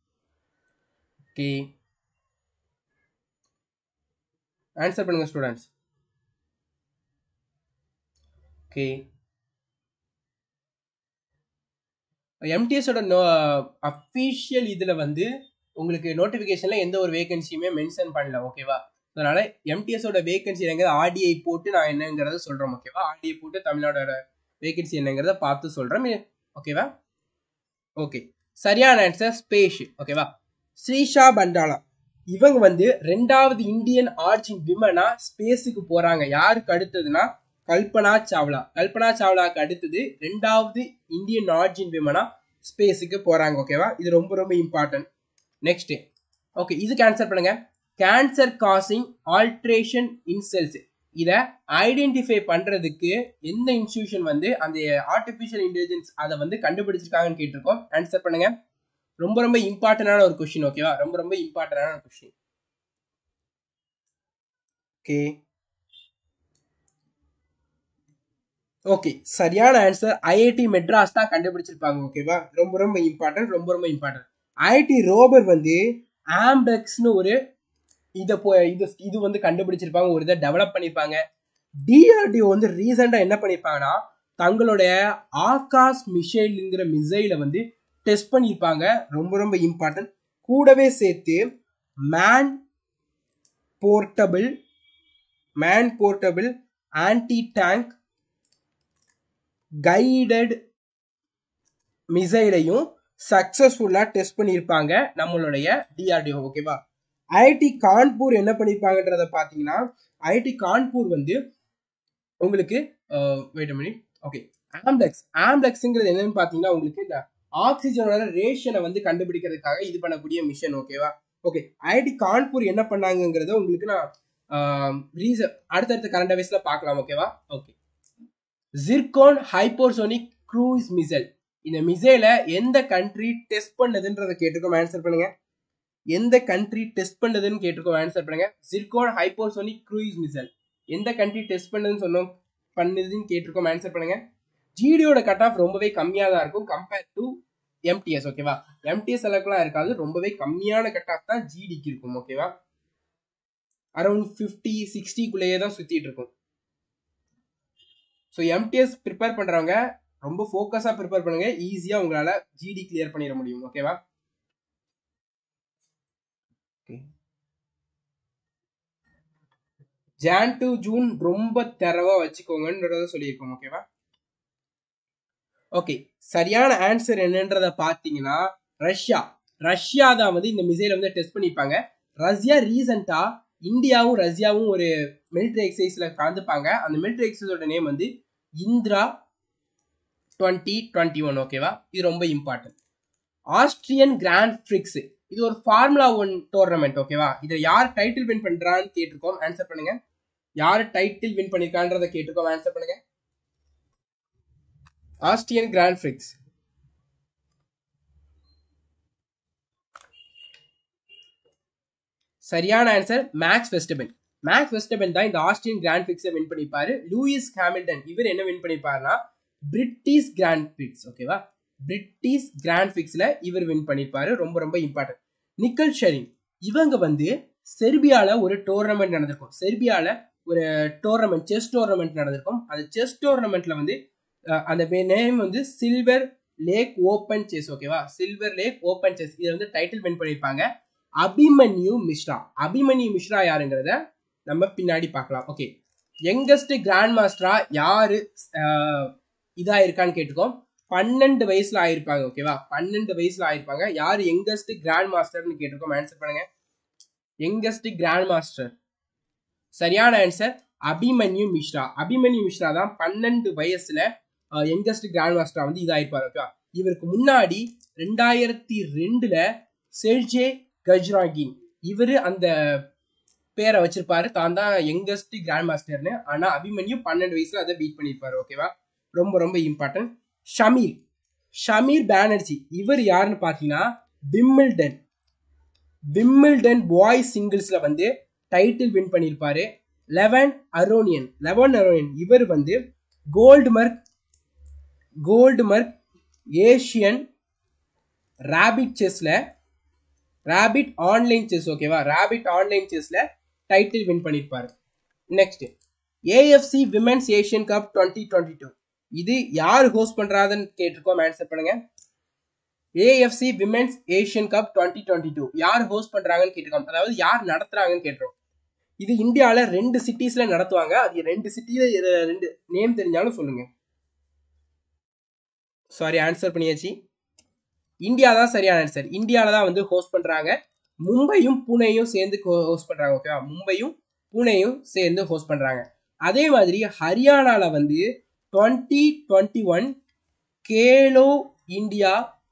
Speaker 1: ஓகே ஆன்சர் பண்ணுங்க ஸ்டூடெண்ட்ஸ் ஓகே எம்டிஎஸோட நோ அஃபீஷியல் இதில் வந்து உங்களுக்கு நோட்டிஃபிகேஷனில் எந்த ஒரு வேகன்சியுமே மென்ஷன் பண்ணல ஓகேவா அதனால எம்டிஎஸோட வேகன்சி எங்கிறது ஆர்டிஐ போட்டு நான் என்னங்கிறத சொல்கிறோம் ஓகேவா ஆர்டிஐ போட்டு தமிழ்நாடோட வேகன்சி என்னங்கிறத பார்த்து சொல்றேன் ஓகேவா ஓகே சரியான ஆன்சர் ஸ்பேஸ் ஓகேவா ஸ்ரீஷா பண்டாலா இவங்க வந்து ரெண்டாவது இந்தியன் ஆர்ஜின் விமனா ஸ்பேஸுக்கு போறாங்க யாருக்கு அடுத்ததுன்னா கல்பனா சாவ்லா கல்பனா சாவ்லாக்கு அடுத்தது ரெண்டாவது இந்தியன் ஆர்ஜின் விமனா ஸ்பேஸுக்கு போறாங்க ஓகேவா இது ரொம்ப ரொம்ப இம்பார்ட்டன்ட் நெக்ஸ்ட் ஓகே இதுக்கு ஆன்சர் பண்ணுங்க cancer causing alteration in cells இதை ஐடென்டிஃபை பண்றதுக்கு எந்த இன்ஸ்டியூஷன் வந்து அந்த ஆர்டிஃபிஷியல் இன்டெலிஜென்ஸ் அதை வந்து கண்டுபிடிச்சிருக்காங்கன்னு கேட்டிருக்கோம் ஆன்சர் பண்ணுங்க ரொம்ப ரொம்ப இம்பார்ட்டன்டான ஒரு கொஸ்டின் ஓகேவா ரொம்ப ரொம்ப இம்பார்ட்டன்டான ஒரு கொஸ்டின் ஓகே ஓகே சரியான ஆன்சர் ஐஐடி மெட்ராஸ் தான் கண்டுபிடிச்சிருப்பாங்க ஓகேவா ரொம்ப ரொம்ப இம்பார்ட்டன்ட் ரொம்ப ரொம்ப இம்பார்ட்டன்ட் ஐஐடி ரோபர் வந்து ஆம்பெக்ஸ்னு ஒரு இதை போ இது இது வந்து கண்டுபிடிச்சிருப்பாங்க ஒரு இதை டெவலப் பண்ணியிருப்பாங்க டிஆர்டிஓ வந்து ரீசெண்டாக என்ன பண்ணியிருப்பாங்கன்னா தங்களுடைய ஆகாஷ் மிசைலுங்கிற மிசைலை வந்து டெஸ்ட் பண்ணியிருப்பாங்க ரொம்ப ரொம்ப இம்பார்ட்டன்ட் கூடவே சேர்த்து man portable man portable anti tank guided மிசைலையும் சக்சஸ்ஃபுல்லாக டெஸ்ட் பண்ணியிருப்பாங்க நம்மளுடைய டிஆர்டிஓ ஓகேவா ஐஐடி கான்பூர் என்ன பண்ணியிருப்பாங்கன்றத பார்த்தீங்கன்னா ஐஐடி கான்பூர் வந்து உங்களுக்கு வெயிட் மினிட் ஓகே ஆம்லெக்ஸ் ஆம்லெக்ஸுங்கிறது என்னன்னு பார்த்தீங்கன்னா உங்களுக்கு இந்த ஆக்சிஜனோட ரேஷனை வந்து கண்டுபிடிக்கிறதுக்காக இது பண்ணக்கூடிய மிஷன் ஓகேவா ஓகே ஐஐடி கான்பூர் என்ன பண்ணாங்கங்கிறத உங்களுக்கு நான் ரீசன் அடுத்தடுத்த கரண்ட் அவேஸ்ல பார்க்கலாம் ஓகேவா okay Zircon hypersonic cruise missile இந்த மிசைலை எந்த கண்ட்ரி டெஸ்ட் பண்ணதுன்றதை கேட்டிருக்கோம் ஆன்சர் பண்ணுங்க எந்த கண்ட்ரி டெஸ்ட் பண்ணதுன்னு கேட்டிருக்கோம் ஆன்சர் பண்ணுங்க ஜிர்கோன் ஹைப்போசோனிக் க்ரூஸ் மிசைல் எந்த கண்ட்ரி டெஸ்ட் பண்ணதுன்னு சொன்னோம் பண்ணுதுன்னு கேட்டிருக்கோம் ஆன்சர் பண்ணுங்க ஜிடியோட கட் ஆஃப் ரொம்பவே கம்மியாக தான் இருக்கும் கம்பேர் டு எம்டிஎஸ் ஓகேவா எம்டிஎஸ் அளவுக்குலாம் இருக்காது ரொம்பவே கம்மியான கட் ஆஃப் தான் ஜிடிக்கு இருக்கும் ஓகேவா அரௌண்ட் ஃபிஃப்டி சிக்ஸ்டிக்குள்ளேயே தான் சுற்றிட்டு இருக்கும் ஸோ எம்டிஎஸ் ப்ரிப்பேர் பண்ணுறவங்க ரொம்ப ஃபோக்கஸாக ப்ரிப்பேர் பண்ணுங்க ஈஸியாக உங்களால் ஜிடி கிளியர் பண்ணிட முடியும் ஓகேவா ஜான் டு ஜூன் ரொம்ப தரவா வச்சுக்கோங்கன்றத சொல்லியிருக்கோம் ஓகேவா ஓகே சரியான ஆன்சர் என்னன்றத பார்த்தீங்கன்னா ரஷ்யா ரஷ்யா தான் வந்து இந்த மிசைலை வந்து டெஸ்ட் பண்ணியிருப்பாங்க ரஷ்யா ரீசெண்டா இந்தியாவும் ரஷ்யாவும் ஒரு மிலிட்ரி எக்ஸசைஸ்ல கலந்துப்பாங்க அந்த மிலிட்ரி எக்ஸசைஸோட நேம் வந்து இந்திரா டுவெண்ட்டி டுவெண்ட்டி ஒன் ஓகேவா இது ரொம்ப இம்பார்ட்டன்ட் ஆஸ்ட்ரியன் கிராண்ட் ஃபிரிக்ஸ் இது ஒரு ஃபார்முலா ஒன் டோர்னமெண்ட் ஓகேவா இதை யார் டைட்டில் வின் பண்றான்னு கேட்டிருக்கோம் ஆன்சர் பண்ணுங்க யார் டைட்டில் வின் பண்ணிருக்கான்றத கேட்டிருக்கோம் ஆன்சர் பண்ணுங்க ஆஸ்ட்ரியன் கிராண்ட் ஃபிரிக்ஸ் சரியான answer Max Verstappen Max Verstappen தான் இந்த ஆஸ்டின் கிராண்ட் பிக்ஸை வின் பண்ணிப்பாரு லூயிஸ் ஹாமில்டன் இவர் என்ன வின் பண்ணிப்பாருன்னா பிரிட்டிஷ் கிராண்ட் பிக்ஸ் ஓகேவா பிரிட்டிஷ் கிராண்ட் பிக்ஸ்ல இவர் வின் பண்ணிருப்பாரு ரொம்ப ரொம்ப இம்பார்ட்டன்ட் நிக்கல் ஷெரின் இவங்க வந்து செர்பியால ஒரு டோர்னமெண்ட் நடந்திருக்கும் செர்பியால ஒரு டோர்னமெண்ட் செஸ் டோர்னமெண்ட் நடந்திருக்கும் அந்த செஸ் டோர்னமெண்ட்ல வந்து அந்த நேம் வந்து சில்வர் லேக் ஓப்பன் செஸ் ஓகேவா சில்வர் லேக் ஓப்பன் செஸ் இதை வந்து டைட்டில் வின் பண்ணியிருப்பாங்க அபிமன்யு மிஸ்ரா அபிமன்யு மிஸ்ரா யாருங்கிறத நம்ம பின்னாடி பார்க்கலாம் ஓகே யங்கஸ்ட் கிராண்ட் மாஸ்டரா யாரு இதா இருக்கான்னு கேட்டுக்கோம் பன்னெண்டு வயசுல ஆயிருப்பாங்க ஓகேவா பன்னெண்டு வயசுல ஆயிருப்பாங்க யார் யங்கஸ்ட் கிராண்ட் மாஸ்டர்னு கேட்டிருக்கோம் ஆன்சர் பண்ணுங்க யங்கஸ்ட் கிராண்ட் மாஸ்டர் சரியான ஆன்சர் அபிமன்யு மிஸ்ரா அபிமன்யு மிஸ்ரா தான் பன்னெண்டு வயசுல யங்கஸ்ட் கிராண்ட் மாஸ்டரா வந்து இதாயிருப்பாரு ஓகேவா இவருக்கு முன்னாடி ரெண்டாயிரத்தி ரெண்டுல செர்ஜே கஜ்ராகின் இவர் அந்த பேரை வச்சிருப்பாரு தான் தான் யங்கஸ்ட் கிராண்ட் மாஸ்டர்னு ஆனா அபிமன்யு பன்னெண்டு வயசுல அதை பீட் பண்ணிருப்பாரு ஓகேவா ரொம்ப ரொம்ப இம்பார்ட்டன்ட் ஷமீர் ஷமீர் பானர்ஜி இவர் யாருன்னு பார்த்தீங்கன்னா விம்மில்டன் விம்மில்டன் பாய் சிங்கிள்ஸ்ல வந்து டைட்டில் வின் பண்ணியிருப்பாரு லெவன் அரோனியன் லெவன் அரோனியன் இவர் வந்து கோல்டு மர்க் கோல்டு மர்க் ஏஷியன் ரேபிட் செஸ்ல ரேபிட் ஆன்லைன் செஸ் ஓகேவா ரேபிட் ஆன்லைன் செஸ்ல டைட்டில் வின் பண்ணியிருப்பாரு next AFC women's Asian cup twenty twenty two இது யார் ஹோஸ்ட் பண்றாதுன்னு கேட்டிருக்கோம் ஆன்சர் பண்ணுங்க AFC women's Asian cup twenty twenty two யார் ஹோஸ்ட் பண்றாங்கன்னு கேட்டிருக்கோம் அதாவது யார் நடத்துறாங்கன்னு கேட்டிருக்கோம் இது இந்தியாவில் ரெண்டு சிட்டிஸ்ல நடத்துவாங்க அது ரெண்டு சிட்டியில ரெண்டு நேம் தெரிஞ்சாலும் சொல்லுங்க சாரி ஆன்சர் பண்ணியாச்சு இந்தியா தான் சரியான ஆன்சர் இந்தியாவில் தான் வந்து ஹோஸ்ட் பண்ணுறாங்க மும்பையும் புனேயும் சேர்ந்து ஹோஸ்ட் பண்ணுறாங்க ஓகேவா மும்பையும் புனேயும் சேர்ந்து ஹோஸ்ட் பண்ணுறாங்க அதே மாதிரி ஹரியானாவில் வந்து twenty twenty one Khelo India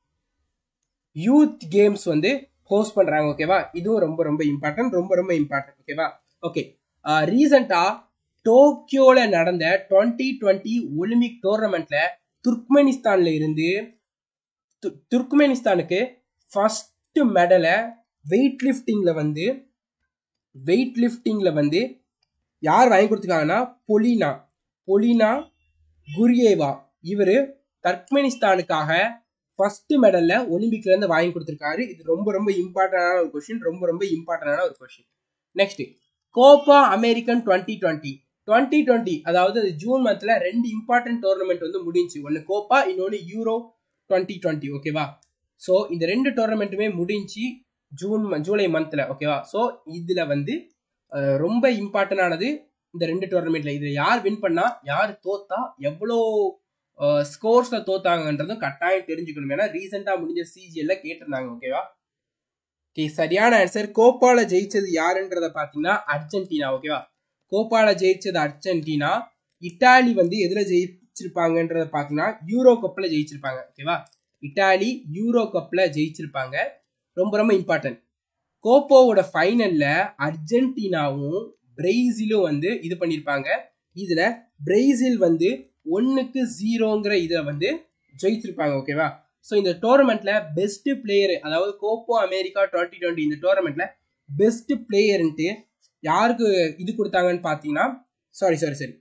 Speaker 1: youth games வந்து ஹோஸ்ட் பண்ணுறாங்க ஓகேவா இதுவும் ரொம்ப ரொம்ப இம்பார்ட்டன்ட் ரொம்ப ரொம்ப இம்பார்ட்டன்ட் ஓகேவா ஓகே ரீசெண்டாக டோக்கியோவில் நடந்த டுவெண்ட்டி டுவெண்ட்டி ஒலிம்பிக் டோர்னமெண்ட்டில் துர்க்மெனிஸ்தான்ல இருந்து துர்க்மெனிஸ்தானுக்கு ஃபர்ஸ்ட் மெடலை வெயிட் லிஃப்டிங்கில் வந்து வெயிட் லிஃப்டிங்கில் வந்து யார் வாங்கி கொடுத்துருக்காங்கன்னா பொலினா பொலினா குரியேவா இவர் தர்க்மெனிஸ்தானுக்காக ஃபர்ஸ்ட் மெடல்ல ஒலிம்பிக்ல இருந்து வாங்கி கொடுத்துருக்காரு இது ரொம்ப ரொம்ப இம்பார்ட்டன்டான ஒரு கொஸ்டின் ரொம்ப ரொம்ப இம்பார்ட்டன்டான ஒரு question next Copa American twenty twenty twenty twenty அதாவது அது ஜூன் மந்த்ல ரெண்டு இம்பார்ட்டன்ட் டோர்னமெண்ட் வந்து முடிஞ்சு ஒன்று கோப்பா இன்னொன்று யூரோ டுவெண்ட்டி டுவெண்ட்டி ஓகேவா ஸோ இந்த ரெண்டு டோர்னமெண்ட்டுமே முடிஞ்சு ஜூன் ஜூலை மந்த்ல ஓகேவா ஸோ இதுல வந்து ரொம்ப இம்பார்ட்டன்டானது இந்த ரெண்டு டோர்னமெண்ட்ல இதுல யார் வின் பண்ணா யார் தோத்தா எவ்வளோ ஸ்கோர்ஸ்ல தோத்தாங்கன்றதும் கட்டாயம் தெரிஞ்சுக்கணும் ஏன்னா ரீசெண்டா முடிஞ்ச சிஜிஎல்ல கேட்டிருந்தாங்க ஓகேவா ஓகே சரியான ஆன்சர் கோப்பால ஜெயிச்சது யாருன்றத பாத்தீங்கன்னா அர்ஜென்டினா ஓகேவா கோப்பால ஜெயிச்சது அர்ஜென்டினா இட்டாலி வந்து எதுல ஜெயிச்சிருப்பாங்கன்றத பாத்தீங்கன்னா யூரோ கப்ல ஜெயிச்சிருப்பாங்க ஓகேவா இட்டாலி யூரோ கப்ல ஜெயிச்சிருப்பாங்க ரொம்ப ரொம்ப இம்பார்ட்டன்ட் கோப்போவோட ஃபைனல்ல அர்ஜென்டினாவும் பிரேசிலும் வந்து இது பண்ணியிருப்பாங்க இதுல பிரேசில் வந்து ஒன்னுக்கு ஜீரோங்கிற இதுல வந்து ஜெயிச்சிருப்பாங்க ஓகேவா ஸோ இந்த டோர்னமெண்ட்ல பெஸ்ட் பிளேயர் அதாவது கோப்போ அமெரிக்கா டுவெண்ட்டி டுவெண்ட்டி இந்த டோர்னமெண்ட்ல பெஸ்ட் பிளேயர்ன்ட்டு யாருக்கு இது கொடுத்தாங்கன்னு பார்த்தீங்கன்னா sorry sorry sorry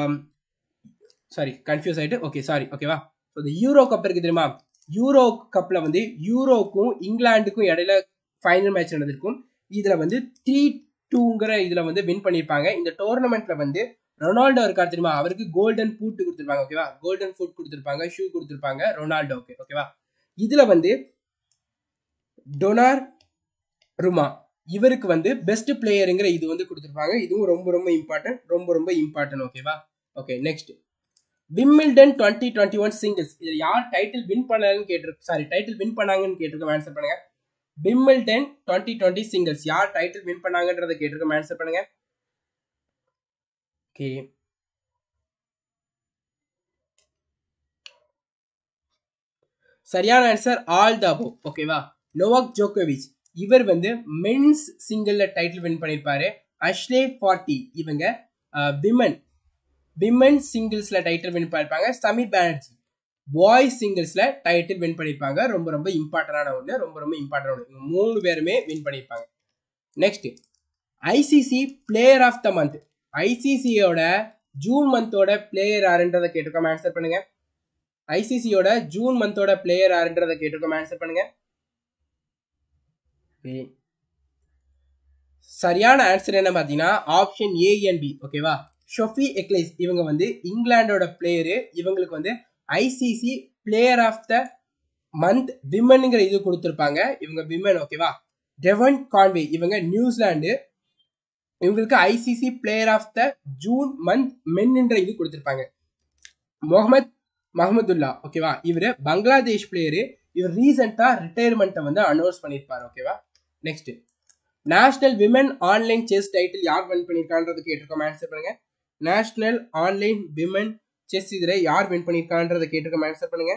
Speaker 1: sorry confuse ஆயிட்டு ஓகே சாரி ஓகேவா ஸோ இந்த யூரோ கப் இருக்கு தெரியுமா யூரோ கப்ல வந்து யூரோக்கும் இங்கிலாந்துக்கும் இடையில ஃபைனல் மேட்ச் நடந்திருக்கும் இதுல வந்து த்ரீ டூங்கிற இதுல வந்து வின் பண்ணியிருப்பாங்க இந்த டோர்னமெண்ட்ல வந்து ரொனால்டோ இருக்கார் தெரியுமா அவருக்கு கோல்டன் பூட் கொடுத்துருப்பாங்க ஓகேவா கோல்டன் ஃபுட் கொடுத்துருப்பாங்க ஷூ கொடுத்துருப்பாங்க ரொனால்டோக்கு ஓகேவா இதுல வந்து டொனார் ருமா இவருக்கு வந்து பெஸ்ட் பிளேயருங்கிற இது வந்து கொடுத்துருப்பாங்க இதுவும் ரொம்ப ரொம்ப இம்பார்ட்டன்ட் ரொம்ப ரொம்ப இம்பார்ட்டன்ட் ஓகேவா okay next Wimbledon twenty twenty one singles இது யார் டைட்டில் வின் பண்ணலன்னு கேட்டிருக்கு சாரி டைட்டில் வின் பண்ணாங்கன்னு கேட்டிருக்கோம் ஆன்சர் பண்ணுங்க விம்மில்டன் டுவெண்ட்டி டுவெண்ட்டி சிங்கிள்ஸ் யார் டைட்டில் வின் பண்ணாங்கன்றத கேட்டிருக்கோம் ஆன்சர் பண்ணுங்க ஓகே சரியான ஆன்சர் ஆல் தாபோ ஓகேவா நோவாக் ஜோகோவிச் இவர் வந்து மென்ஸ் சிங்கிள்ல டைட்டில் வின் பண்ணியிருப்பாரு அஷ்லே ஃபார்ட்டி இவங்க விமன் விமன் சிங்கிள்ஸ்ல டைட்டில் வின் பண்ணிருப்பாங்க சமீர் பானர்ஜி பாய்ஸ் சிங்கிள்ஸ்ல டைட்டில் வின் பண்ணியிருப்பாங்க ரொம்ப ரொம்ப இம்பார்ட்டன்டான ஒன்று ரொம்ப ரொம்ப இம்பார்ட்டன் ஒன்று மூணு பேருமே வின் பண்ணியிருப்பாங்க next ICC player of the month ஐசிசியோட ஜூன் மந்தோட பிளேயர் யாருன்றதை கேட்டிருக்கோம் ஆன்சர் பண்ணுங்க ஐசிசியோட ஜூன் மந்தோட பிளேயர் யாருன்றதை கேட்டிருக்கோம் ஆன்சர் பண்ணுங்க சரியான ஆன்சர் என்ன பார்த்தீங்கன்னா ஆப்ஷன் ஏ அண்ட் பி ஓகேவா ஷொஃபி எக்லைஸ் இவங்க வந்து இங்கிலாண்டோட பிளேயரு இவங்களுக்கு வந்து ICC player of the month விமனுங்கிற இது கொடுத்துருப்பாங்க இவங்க விமன் ஓகேவா டெவன் கான்வே இவங்க நியூசிலாண்டு இவங்களுக்கு ICC player of the June month மென்ன்ற இது கொடுத்துருப்பாங்க முகமது மஹமதுல்லா ஓகேவா இவர் பங்களாதேஷ் பிளேயரு இவர் ரீசெண்டாக ரிட்டையர்மெண்ட்டை வந்து அனௌன்ஸ் பண்ணியிருப்பார் ஓகேவா next national women online chess title யார் வின் பண்ணியிருக்கான்றது கேட்டிருக்கோம் ஆன்சர் பண்ணுங்க நேஷனல் ஆன்லைன் விமன் செஸ் இதுல யார் வின் பண்ணியிருக்கான்றத கேட்டிருக்கோம் ஆன்சர் பண்ணுங்க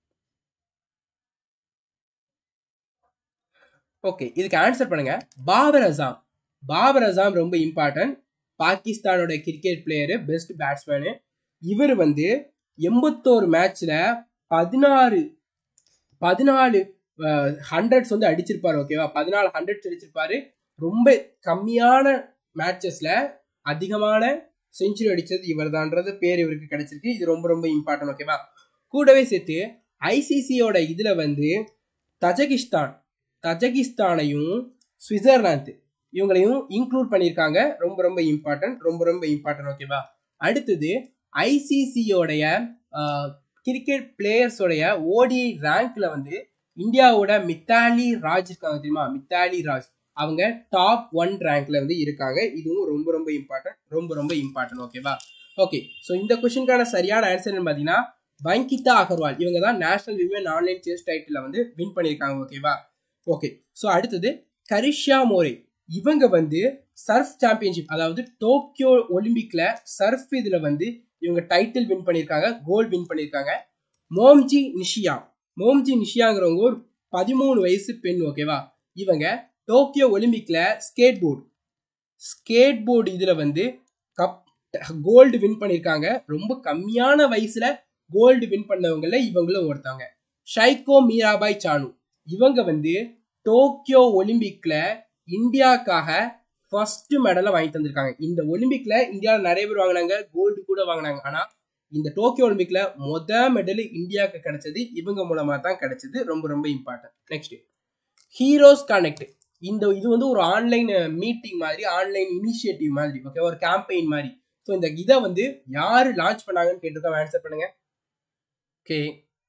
Speaker 1: ஓகே இதுக்கு ஆன்சர் பண்ணுங்க பாபர் அசாம் பாபர் அசாம் ரொம்ப இம்பார்ட்டன்ட் பாகிஸ்தானோட கிரிக்கெட் பிளேயரு பெஸ்ட் பேட்ஸ்மேனு இவர் வந்து எண்பத்தோரு மேட்ச்ல பதினாறு பதினாலு ஹண்ட்ரட்ஸ் வந்து அடிச்சிருப்பாரு ஓகேவா பதினாலு ஹண்ட்ரட்ஸ் அடிச்சிருப்பாரு ரொம்ப கம்மியான மேட்சஸ்ல அதிகமான செஞ்சுரி அடிச்சது இவர் தான்றது பேர் இவருக்கு கிடைச்சிருக்கு இது ரொம்ப ரொம்ப இம்பார்ட்டன்ட் ஓகேவா கூடவே சேர்த்து ஐசிசியோட இதுல வந்து தஜகிஸ்தான் தஜகிஸ்தானையும் சுவிட்சர்லாந்து இவங்களையும் இன்க்ளூட் பண்ணியிருக்காங்க ரொம்ப ரொம்ப இம்பார்ட்டன்ட் ரொம்ப ரொம்ப இம்பார்ட்டன்ட் ஓகேவா அடுத்தது ஐசிசியோடைய கிரிக்கெட் பிளேயர்ஸோடைய ஓடி ரேங்க்ல வந்து இந்தியாவோட மித்தாலி ராஜ் இருக்காங்க தெரியுமா மித்தாலி ராஜ் அவங்க டாப் ஒன் ரேங்க்ல வந்து இருக்காங்க இதுவும் ரொம்ப ரொம்ப இம்பார்ட்டன்ட் ரொம்ப ரொம்ப இம்பார்ட்டன்ட் ஓகேவா ஓகே ஸோ இந்த கொஸ்டினுக்கான சரியான ஆன்சர் பார்த்தீங்கன்னா வங்கிதா அகர்வால் இவங்க தான் national women online chess title வந்து வின் பண்ணியிருக்காங்க ஓகேவா ஓகே ஸோ அடுத்தது கரிஷா மோரே இவங்க வந்து சர்ஃப் சாம்பியன்ஷிப் அதாவது டோக்கியோ ஒலிம்பிக்ல சர்ஃப் இதுல வந்து இவங்க டைட்டில் வின் பண்ணியிருக்காங்க கோல்டு வின் பண்ணியிருக்காங்க மோம்ஜி நிஷியா மோம்ஜி நிஷியாங்கிறவங்க ஒரு பதிமூணு வயசு பெண் ஓகேவா இவங்க டோக்கியோ ஒலிம்பிக்ல ஸ்கேட் போர்டு ஸ்கேட் போர்டு இதுல வந்து கப் கோல்டு வின் பண்ணியிருக்காங்க ரொம்ப கம்மியான வயசுல கோல்டு வின் பண்ணவங்கள இவங்களும் ஒருத்தவங்க ஷைகோ மீராபாய் சானு இவங்க வந்து டோக்கியோ ஒலிம்பிக்ல இந்தியாக்காக ஃபர்ஸ்ட் மெடலை வாங்கி தந்திருக்காங்க இந்த ஒலிம்பிக்ல இந்தியாவில் நிறைய பேர் வாங்கினாங்க கோல்டு கூட வாங்கினாங்க ஆனா இந்த டோக்கியோ ஒலிம்பிக்ல மொத மெடல் இந்தியாவுக்கு கிடைச்சது இவங்க மூலமா தான் கிடைச்சது ரொம்ப ரொம்ப இம்பார்ட்டன்ட் நெக்ஸ்ட் ஹீரோஸ் கனெக்ட் இந்த இது வந்து ஒரு ஆன்லைன் மீட்டிங் மாதிரி ஆன்லைன் இனிஷியேட்டிவ் மாதிரி ஓகே ஒரு கேம்பெயின் மாதிரி ஸோ இந்த இதை வந்து யாரு லான்ச் பண்ணாங்கன்னு கேட்டிருக்கோம் ஆன்சர் பண்ணுங்க ஓகே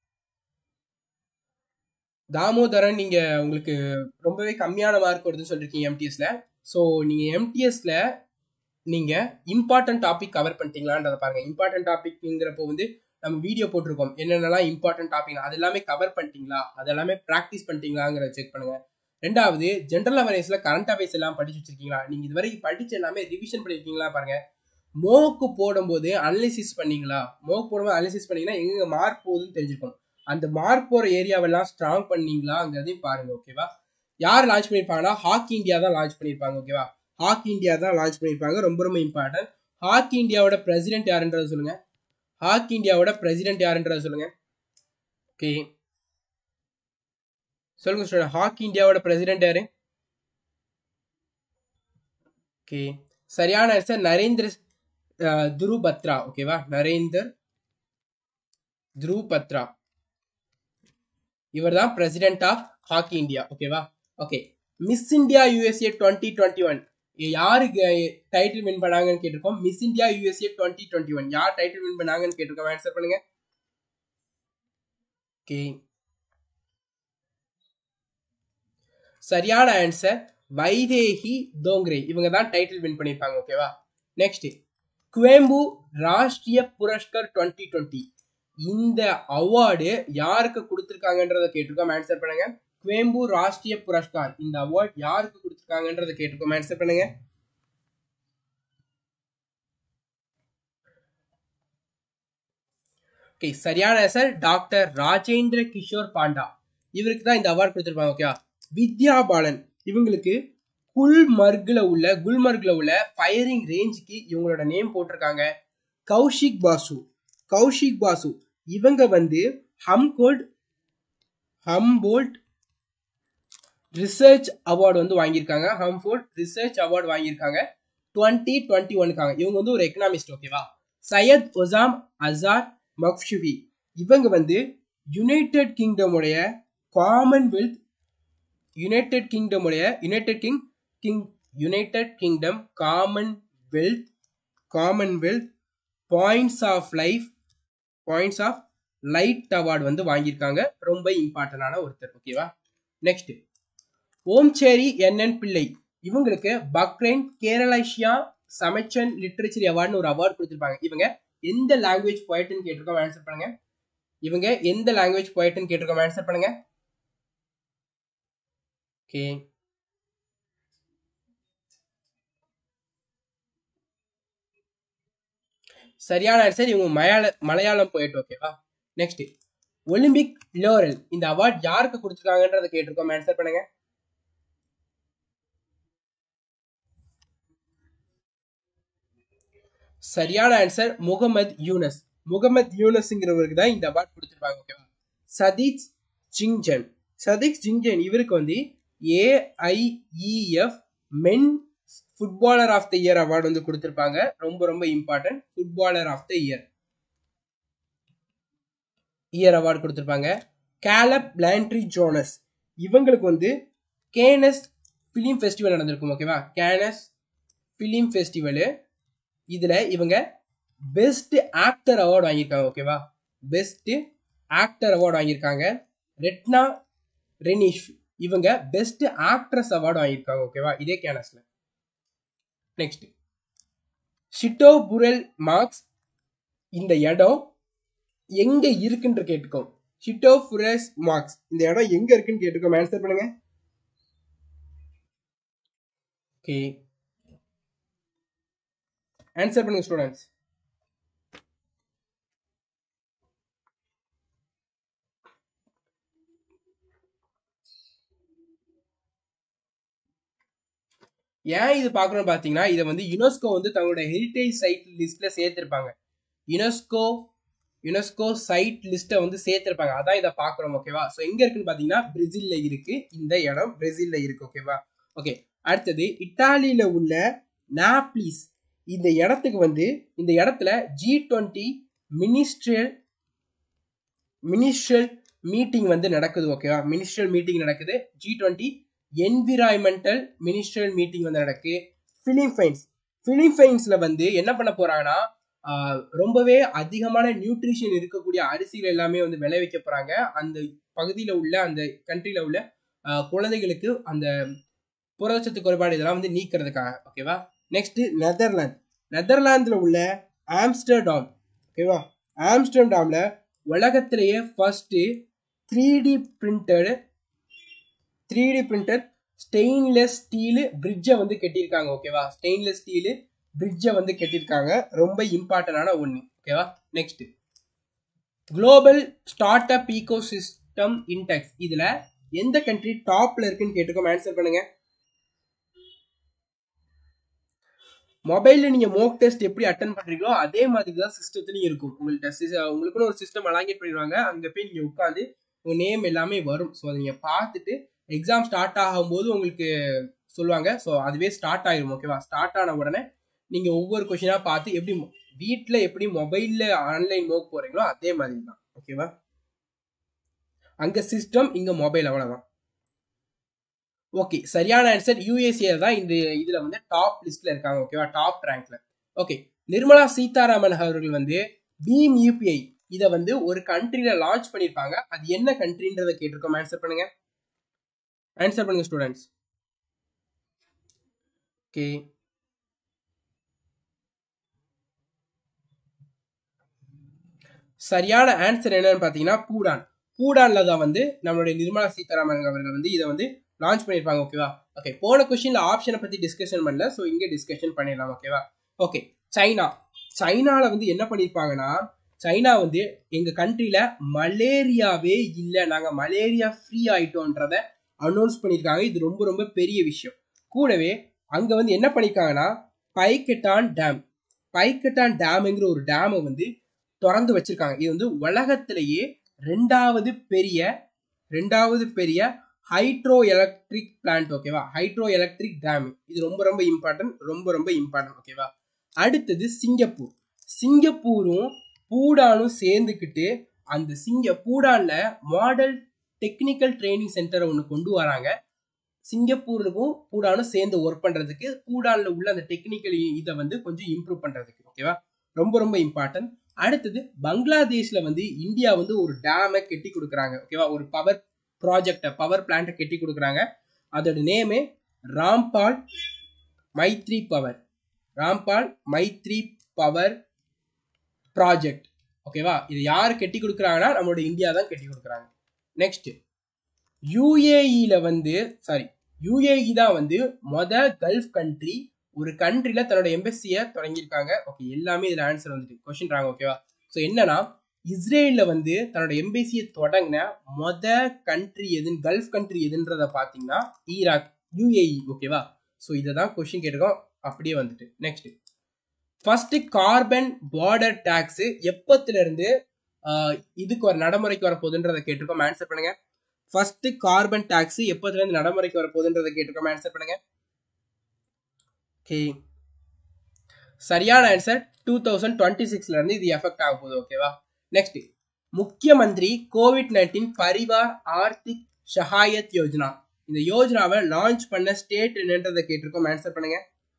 Speaker 1: தாமோதரன் நீங்க உங்களுக்கு ரொம்பவே கம்மியான மார்க் வருதுன்னு சொல்லிருக்கீங்க எம்டிஎஸ்ல ஸோ நீங்க எம்டிஎஸ்ல நீங்க இம்பார்ட்டன்ட் டாபிக் கவர் பண்ணிட்டீங்களான்றத பாருங்க இம்பார்ட்டன்ட் டாபிக்ங்கிறப்போ வந்து நம்ம வீடியோ போட்டிருக்கோம் என்னென்னலாம் இம்பார்ட்டன்ட் டாபிக் அது எல்லாமே கவர் பண்ணிட்டீங்களா அது எல்லாமே ப்ராக்டிஸ் பண்ணிட்டீங்களாங்கிறத செக் பண்ணுங்க ரெண்டாவது ஜென்ரல் அவேர்னஸ்ல கரண்ட் அஃபேர்ஸ் எல்லாம் படிச்சு வச்சிருக்கீங்களா நீங்க இது வரைக்கும் படிச்ச எல்லாமே ரிவிஷன் பண்ணிருக்கீங்களா பாருங்க மோக்கு போடும்போது அனலிசிஸ் பண்ணீங்களா மோக் போடும்போது அனலிசிஸ் பண்ணீங்கன்னா எங்க மார்க் போகுதுன்னு தெரிஞ்சிருக்கும் அந்த மார்க் போற ஏரியாவெல்லாம் ஸ்ட்ராங் பண்ணீங்களாங்கிறதையும் பாருங்க ஓகேவா யார் லான்ச் பண்ணியிருப்பாங்கன்னா ஹாக்கி இந்தியா தான் லான்ச் பண்ணியிருப்பாங்க ஓகேவா ஹாக்கி இந்தியா தான் லான்ச் பண்ணியிருப்பாங்க ரொம்ப ரொம்ப இம்பார்ட்டன்ட் ஹாக்கி இந்தியாவோட பிரசிடென்ட் யாருன்றத சொல்லுங்க ஹாக்கி இந்தியாவோட பிரசிடென்ட் யாருன்றத சொல்லுங்க ஓகே சொல்லுங்க ஸ்டூடெண்ட் ஹாக்கி இந்தியாவோட பிரசிடென்ட் யாரு ஓகே சரியான ஆன்சர் நரேந்திர துருவ் பத்ரா ஓகேவா நரேந்தர் துருவ் பத்ரா இவர் தான் பிரசிடென்ட் ஆஃப் ஹாக்கி இந்தியா ஓகேவா okay Miss India USA twenty twenty one யாருக்கு டைட்டில் வின் பண்ணாங்கன்னு கேட்டிருக்கோம் Miss India USA twenty twenty one யார் டைட்டில் வின் பண்ணாங்கன்னு கேட்டிருக்கோம் ஆன்சர் பண்ணுங்க ஓகே சரியான ஆன்சர் வைதேகி தோங்ரே இவங்க தான் டைட்டில் வின் பண்ணியிருப்பாங்க ஓகேவா next Kuvempu Rashtriya Puraskar twenty twenty இந்த அவார்டு யாருக்கு கொடுத்துருக்காங்கன்றத கேட்டிருக்கோம் ஆன்சர் பண்ணுங்க குவேம்பு ராஷ்டிரிய புரஸ்கார் இந்த அவார்ட் யாருக்கு கொடுத்துருக்காங்கன்றத கேட்டிருக்கோம் ஆன்சர் பண்ணுங்க ஓகே சரியான ஆன்சர் டாக்டர் ராஜேந்திர கிஷோர் பாண்டா இவருக்கு தான் இந்த அவார்டு கொடுத்துருப்பாங்க ஓகேவா வித்யா பாலன் இவங்களுக்கு குல்மர்க்ல உள்ள குல்மர்க்ல உள்ள ஃபயரிங் ரேஞ்சுக்கு இவங்களோட நேம் போட்டிருக்காங்க கௌஷிக் பாசு கௌஷிக் பாசு இவங்க வந்து ஹம்கோல்ட் ஹம்போல்ட் ரிசர்ச் அவார்டு வந்து வாங்கியிருக்காங்க ஹம்ஃபோல்ட் ரிசர்ச் அவார்டு வாங்கியிருக்காங்க டுவெண்ட்டி டுவெண்ட்டி ஒனுக்காங்க இவங்க வந்து ஒரு எக்கனாமிஸ்ட் ஓகேவா சையத் ஒசாம் அசார் மக்ஷுவி இவங்க வந்து யுனைடெட் கிங்டமுடைய காமன்வெல்த் யுனைடெட் கிங்டமுடைய United king king United Kingdom Commonwealth Commonwealth points of life points of light award வந்து வாங்கியிருக்காங்க ரொம்ப இம்பார்ட்டன்டான ஒருத்தர் ஓகேவா நெக்ஸ்ட் ஓம்சேரி என்என் பிள்ளை இவங்களுக்கு பக்ரைன் கேரளேஷியா சமைச்சன் லிட்ரேச்சர் அவார்டுன்னு ஒரு அவார்டு கொடுத்துருப்பாங்க இவங்க எந்த லாங்குவேஜ் போயிட்டுன்னு கேட்டிருக்கோம் ஆன்சர் பண்ணுங்க இவங்க எந்த லாங்குவேஜ் போயிட்டுன்னு கேட்டிருக்கோம் ஆன்சர் பண்ணுங்க ஓகே சரியான ஆன்சர் இவங்க மலையாள மலையாளம் போயிட்டு ஓகேவா நெக்ஸ்ட் ஒலிம்பிக் லோரல் இந்த அவார்ட் யாருக்கு கொடுத்துருக்காங்கன்றத கேட்டிருக்கோம் ஆன்சர் பண்ணுங்க சரியான ஆன்சர் முகமது யூனஸ் முகமது யூனஸ்ங்கிறவருக்கு தான் இந்த அவார்ட் கொடுத்துருப்பாங்க ஓகேவா சதீஷ் ஜிங்ஜன் சதீஷ் ஜிங்ஜன் இவருக்கு வந்து AIEF men footballer of the year award வந்து கொடுத்துருப்பாங்க ரொம்ப ரொம்ப important footballer of the year year award கொடுத்துருப்பாங்க கேலப் பிளாண்ட்ரி ஜோனஸ் இவங்களுக்கு வந்து கேனஸ் ஃபிலிம் ஃபெஸ்டிவல் நடந்திருக்கும் ஓகேவா கேனஸ் ஃபிலிம் ஃபெஸ்டிவலு இதில் இவங்க பெஸ்ட் ஆக்டர் அவார்டு வாங்கியிருக்காங்க ஓகேவா பெஸ்ட் ஆக்டர் அவார்டு வாங்கியிருக்காங்க ரெட்னா ரெனிஷ் இவங்க பெஸ்ட் ஆக்ட்ரஸ் அவார்டு வாங்கியிருக்காங்க ஓகேவா இதே கேனஸ்ல நெக்ஸ்ட் ஷிட்டோ புரெல் மார்க்ஸ் இந்த இடம் எங்க இருக்குன்னு கேட்டுக்கோ ஹிட்டோஃபுரஸ் மார்க்ஸ் இந்த இடம் எங்க இருக்குன்னு கேட்டுக்கோ ஆன்சர் பண்ணுங்க ஓகே ஆன்சர் பண்ணுங்க ஸ்டூடெண்ட்ஸ் ஏன் இது பார்க்கணும் பார்த்தீங்கன்னா இதை வந்து யுனெஸ்கோ வந்து தங்களோட ஹெரிட்டேஜ் சைட் லிஸ்ட்ல சேர்த்திருப்பாங்க யுனெஸ்கோ யுனெஸ்கோ சைட் லிஸ்ட்டை வந்து சேர்த்திருப்பாங்க அதான் இதை பார்க்குறோம் ஓகேவா ஸோ எங்க இருக்குன்னு பார்த்தீங்கன்னா பிரேசில்ல இருக்கு இந்த இடம் பிரேசில்ல இருக்கு ஓகேவா ஓகே அடுத்தது இட்டாலியில உள்ள நாப்லிஸ் இந்த இடத்துக்கு வந்து இந்த இடத்துல G twenty ministerial ministerial meeting வந்து நடக்குது ஓகேவா மினிஸ்ட்ரியல் மீட்டிங் நடக்குது G twenty environmental ministerial meeting வந்து நடக்கு பிலிப்பைன்ஸ் பிலிப்பைன்ஸ்ல வந்து என்ன பண்ண போறாங்கன்னா ரொம்பவே அதிகமான நியூட்ரிஷன் இருக்கக்கூடிய அரிசிகள் எல்லாமே வந்து விளைவிக்க போறாங்க அந்த பகுதியில் உள்ள அந்த கண்ட்ரியில உள்ள குழந்தைகளுக்கு அந்த புரதச்சத்து குறைபாடு இதெல்லாம் வந்து நீக்கிறதுக்காக ஓகேவா நெக்ஸ்ட் நெதர்லாந்து நெதர்லாந்துல உள்ள ஆம்ஸ்டர்டாம் ஓகேவா ஆம்ஸ்டர்டாம்ல உலகத்திலேயே first three D printed three D printed stainless steel பிரிட்ஜை வந்து கட்டியிருக்காங்க ஓகேவா ஸ்டெயின்லெஸ் ஸ்டீலு பிரிட்ஜை வந்து கட்டியிருக்காங்க ரொம்ப இம்பார்ட்டண்டான ஒன்று ஓகேவா next global start up ecosystem index இதுல எந்த கண்ட்ரி டாப்ல இருக்குன்னு கேட்டுக்கோம் ஆன்சர் பண்ணுங்க மொபைல்ல நீங்க மோக் டெஸ்ட் எப்படி அட்டன் பண்றீங்களோ அதே மாதிரி தான் சிஸ்டத்துலயும் இருக்கும் உங்கள்கிட்ட உங்களுக்குன்னு ஒரு சிஸ்டம் அலாங்கேட் பண்ணிடுவாங்க அங்க போய் நீங்க உட்காந்து உங்க நேம் எல்லாமே வரும் ஸோ அதை நீங்க பார்த்துட்டு எக்ஸாம் ஸ்டார்ட் ஆகும்போது உங்களுக்கு சொல்லுவாங்க ஸோ அதுவே ஸ்டார்ட் ஆயிரும் ஓகேவா ஸ்டார்ட் ஆன உடனே நீங்க ஒவ்வொரு கொஷினா பார்த்து எப்படி வீட்டில் எப்படி மொபைல்ல ஆன்லைன் மோக் போறீங்களோ அதே மாதிரி தான் ஓகேவா அங்க சிஸ்டம் இங்க மொபைல் அவ்வளவுதான் ஓகே சரியான ஆன்சர் யூஎஸ்ஏ தான் இந்த இதுல வந்து டாப் லிஸ்ட்ல இருக்காங்க ஓகேவா டாப் ரேங்க்ல ஓகே நிர்மலா சீதாராமன் அவர்கள் வந்து பீம் யூபிஐ இதை வந்து ஒரு கண்ட்ரில லான்ச் பண்ணிருப்பாங்க அது என்ன கண்ட்ரின்றத கேட்டிருக்கோம் ஆன்சர் பண்ணுங்க ஆன்சர் பண்ணுங்க ஸ்டூடெண்ட்ஸ் ஓகே சரியான ஆன்சர் என்னன்னு பார்த்தீங்கன்னா பூடான் பூடான்ல தான் வந்து நம்மளுடைய நிர்மலா சீதாராமன் அவர்கள் வந்து இதை வந்து லான்ச் பண்ணியிருப்பாங்க ஓகேவா ஓகே போன கொஸ்டின்ல ஆப்ஷனை பத்தி டிஸ்கஷன் பண்ணல ஸோ இங்கே டிஸ்கஷன் பண்ணிடலாம் ஓகேவா ஓகே சைனா சைனால வந்து என்ன பண்ணியிருப்பாங்கன்னா சைனா வந்து எங்க கண்ட்ரில மலேரியாவே இல்லை நாங்க மலேரியா ஃப்ரீ ஆயிட்டோன்றத அனௌன்ஸ் பண்ணியிருக்காங்க இது ரொம்ப ரொம்ப பெரிய விஷயம் கூடவே அங்க வந்து என்ன பண்ணியிருக்காங்கன்னா பைக்கெட்டான் டேம் பைக்கெட்டான் டேம்ங்கிற ஒரு டேமை வந்து திறந்து வச்சிருக்காங்க இது வந்து உலகத்திலேயே ரெண்டாவது பெரிய ரெண்டாவது பெரிய ஹைட்ரோ எலக்ட்ரிக் பிளான்ட் ஓகேவா ஹைட்ரோ எலக்ட்ரிக் டேம் இது ரொம்ப ரொம்ப இம்பார்ட்டன்ட் ரொம்ப ரொம்ப இம்பார்ட்டன்ட் ஓகேவா அடுத்தது சிங்கப்பூர் சிங்கப்பூரும் பூடானும் சேர்ந்துக்கிட்டு அந்த சிங்க பூடான்ல மாடல் டெக்னிக்கல் ட்ரைனிங் சென்டரை ஒன்று கொண்டு வராங்க சிங்கப்பூருக்கும் பூடானும் சேர்ந்து ஒர்க் பண்றதுக்கு பூடான்ல உள்ள அந்த டெக்னிக்கல் இதை வந்து கொஞ்சம் இம்ப்ரூவ் பண்றதுக்கு ஓகேவா ரொம்ப ரொம்ப இம்பார்ட்டன்ட் அடுத்தது பங்களாதேஷ்ல வந்து இந்தியா வந்து ஒரு டேமை கட்டி கொடுக்குறாங்க ஓகேவா ஒரு பவர் ப்ராஜெக்டை பவர் பிளான்ட்டை கட்டி கொடுக்குறாங்க அதோட நேமே Rampal Maitri power Rampal Maitri power project ஓகேவா இது யார் கட்டி கொடுக்குறாங்கன்னா நம்மளோட இந்தியா தான் கட்டி கொடுக்குறாங்க நெக்ஸ்ட் யூஏஇல வந்து சாரி யூஏஇ தான் வந்து மொத கல்ஃப் கண்ட்ரி ஒரு கண்ட்ரில தன்னோட எம்பசியை தொடங்கியிருக்காங்க ஓகே எல்லாமே இதுல ஆன்சர் வந்துட்டு கொஸ்டின் ராங்க ஓகேவா ஸோ என்னன்னா இஸ்ரேலில் வந்து தன்னோட எம்பசியை தொடங்கின மொத கண்ட்ரி எதுன்னு கல்ஃப் கண்ட்ரி எதுன்றத பார்த்தீங்கன்னா ஈராக் யூஏஇ ஓகேவா ஸோ இதை தான் கொஸ்டின் கேட்டிருக்கோம் அப்படியே வந்துட்டு next first carbon border tax எப்பத்துல இருந்து இதுக்கு ஒரு நடைமுறைக்கு வர போகுதுன்றதை கேட்டிருக்கோம் ஆன்சர் பண்ணுங்க ஃபர்ஸ்ட் கார்பன் டாக்ஸ் எப்போதுல இருந்து நடைமுறைக்கு வர போகுதுன்றதை கேட்டிருக்கோம் ஆன்சர் பண்ணுங்க ஓகே சரியான ஆன்சர் டூ தௌசண்ட் டுவெண்ட்டி சிக்ஸ்ல இருந்து இது எஃபெக்ட் ஆக போகுது ஓகேவா next Mukhyamantri Covid nineteen Parivar Arthik Sahayata Yojana இந்த யோஜனாவை லான்ச் பண்ண ஸ்டேட் என்னன்றதை கேட்டிருக்கோம் ஆன்சர் பண்ணுங்க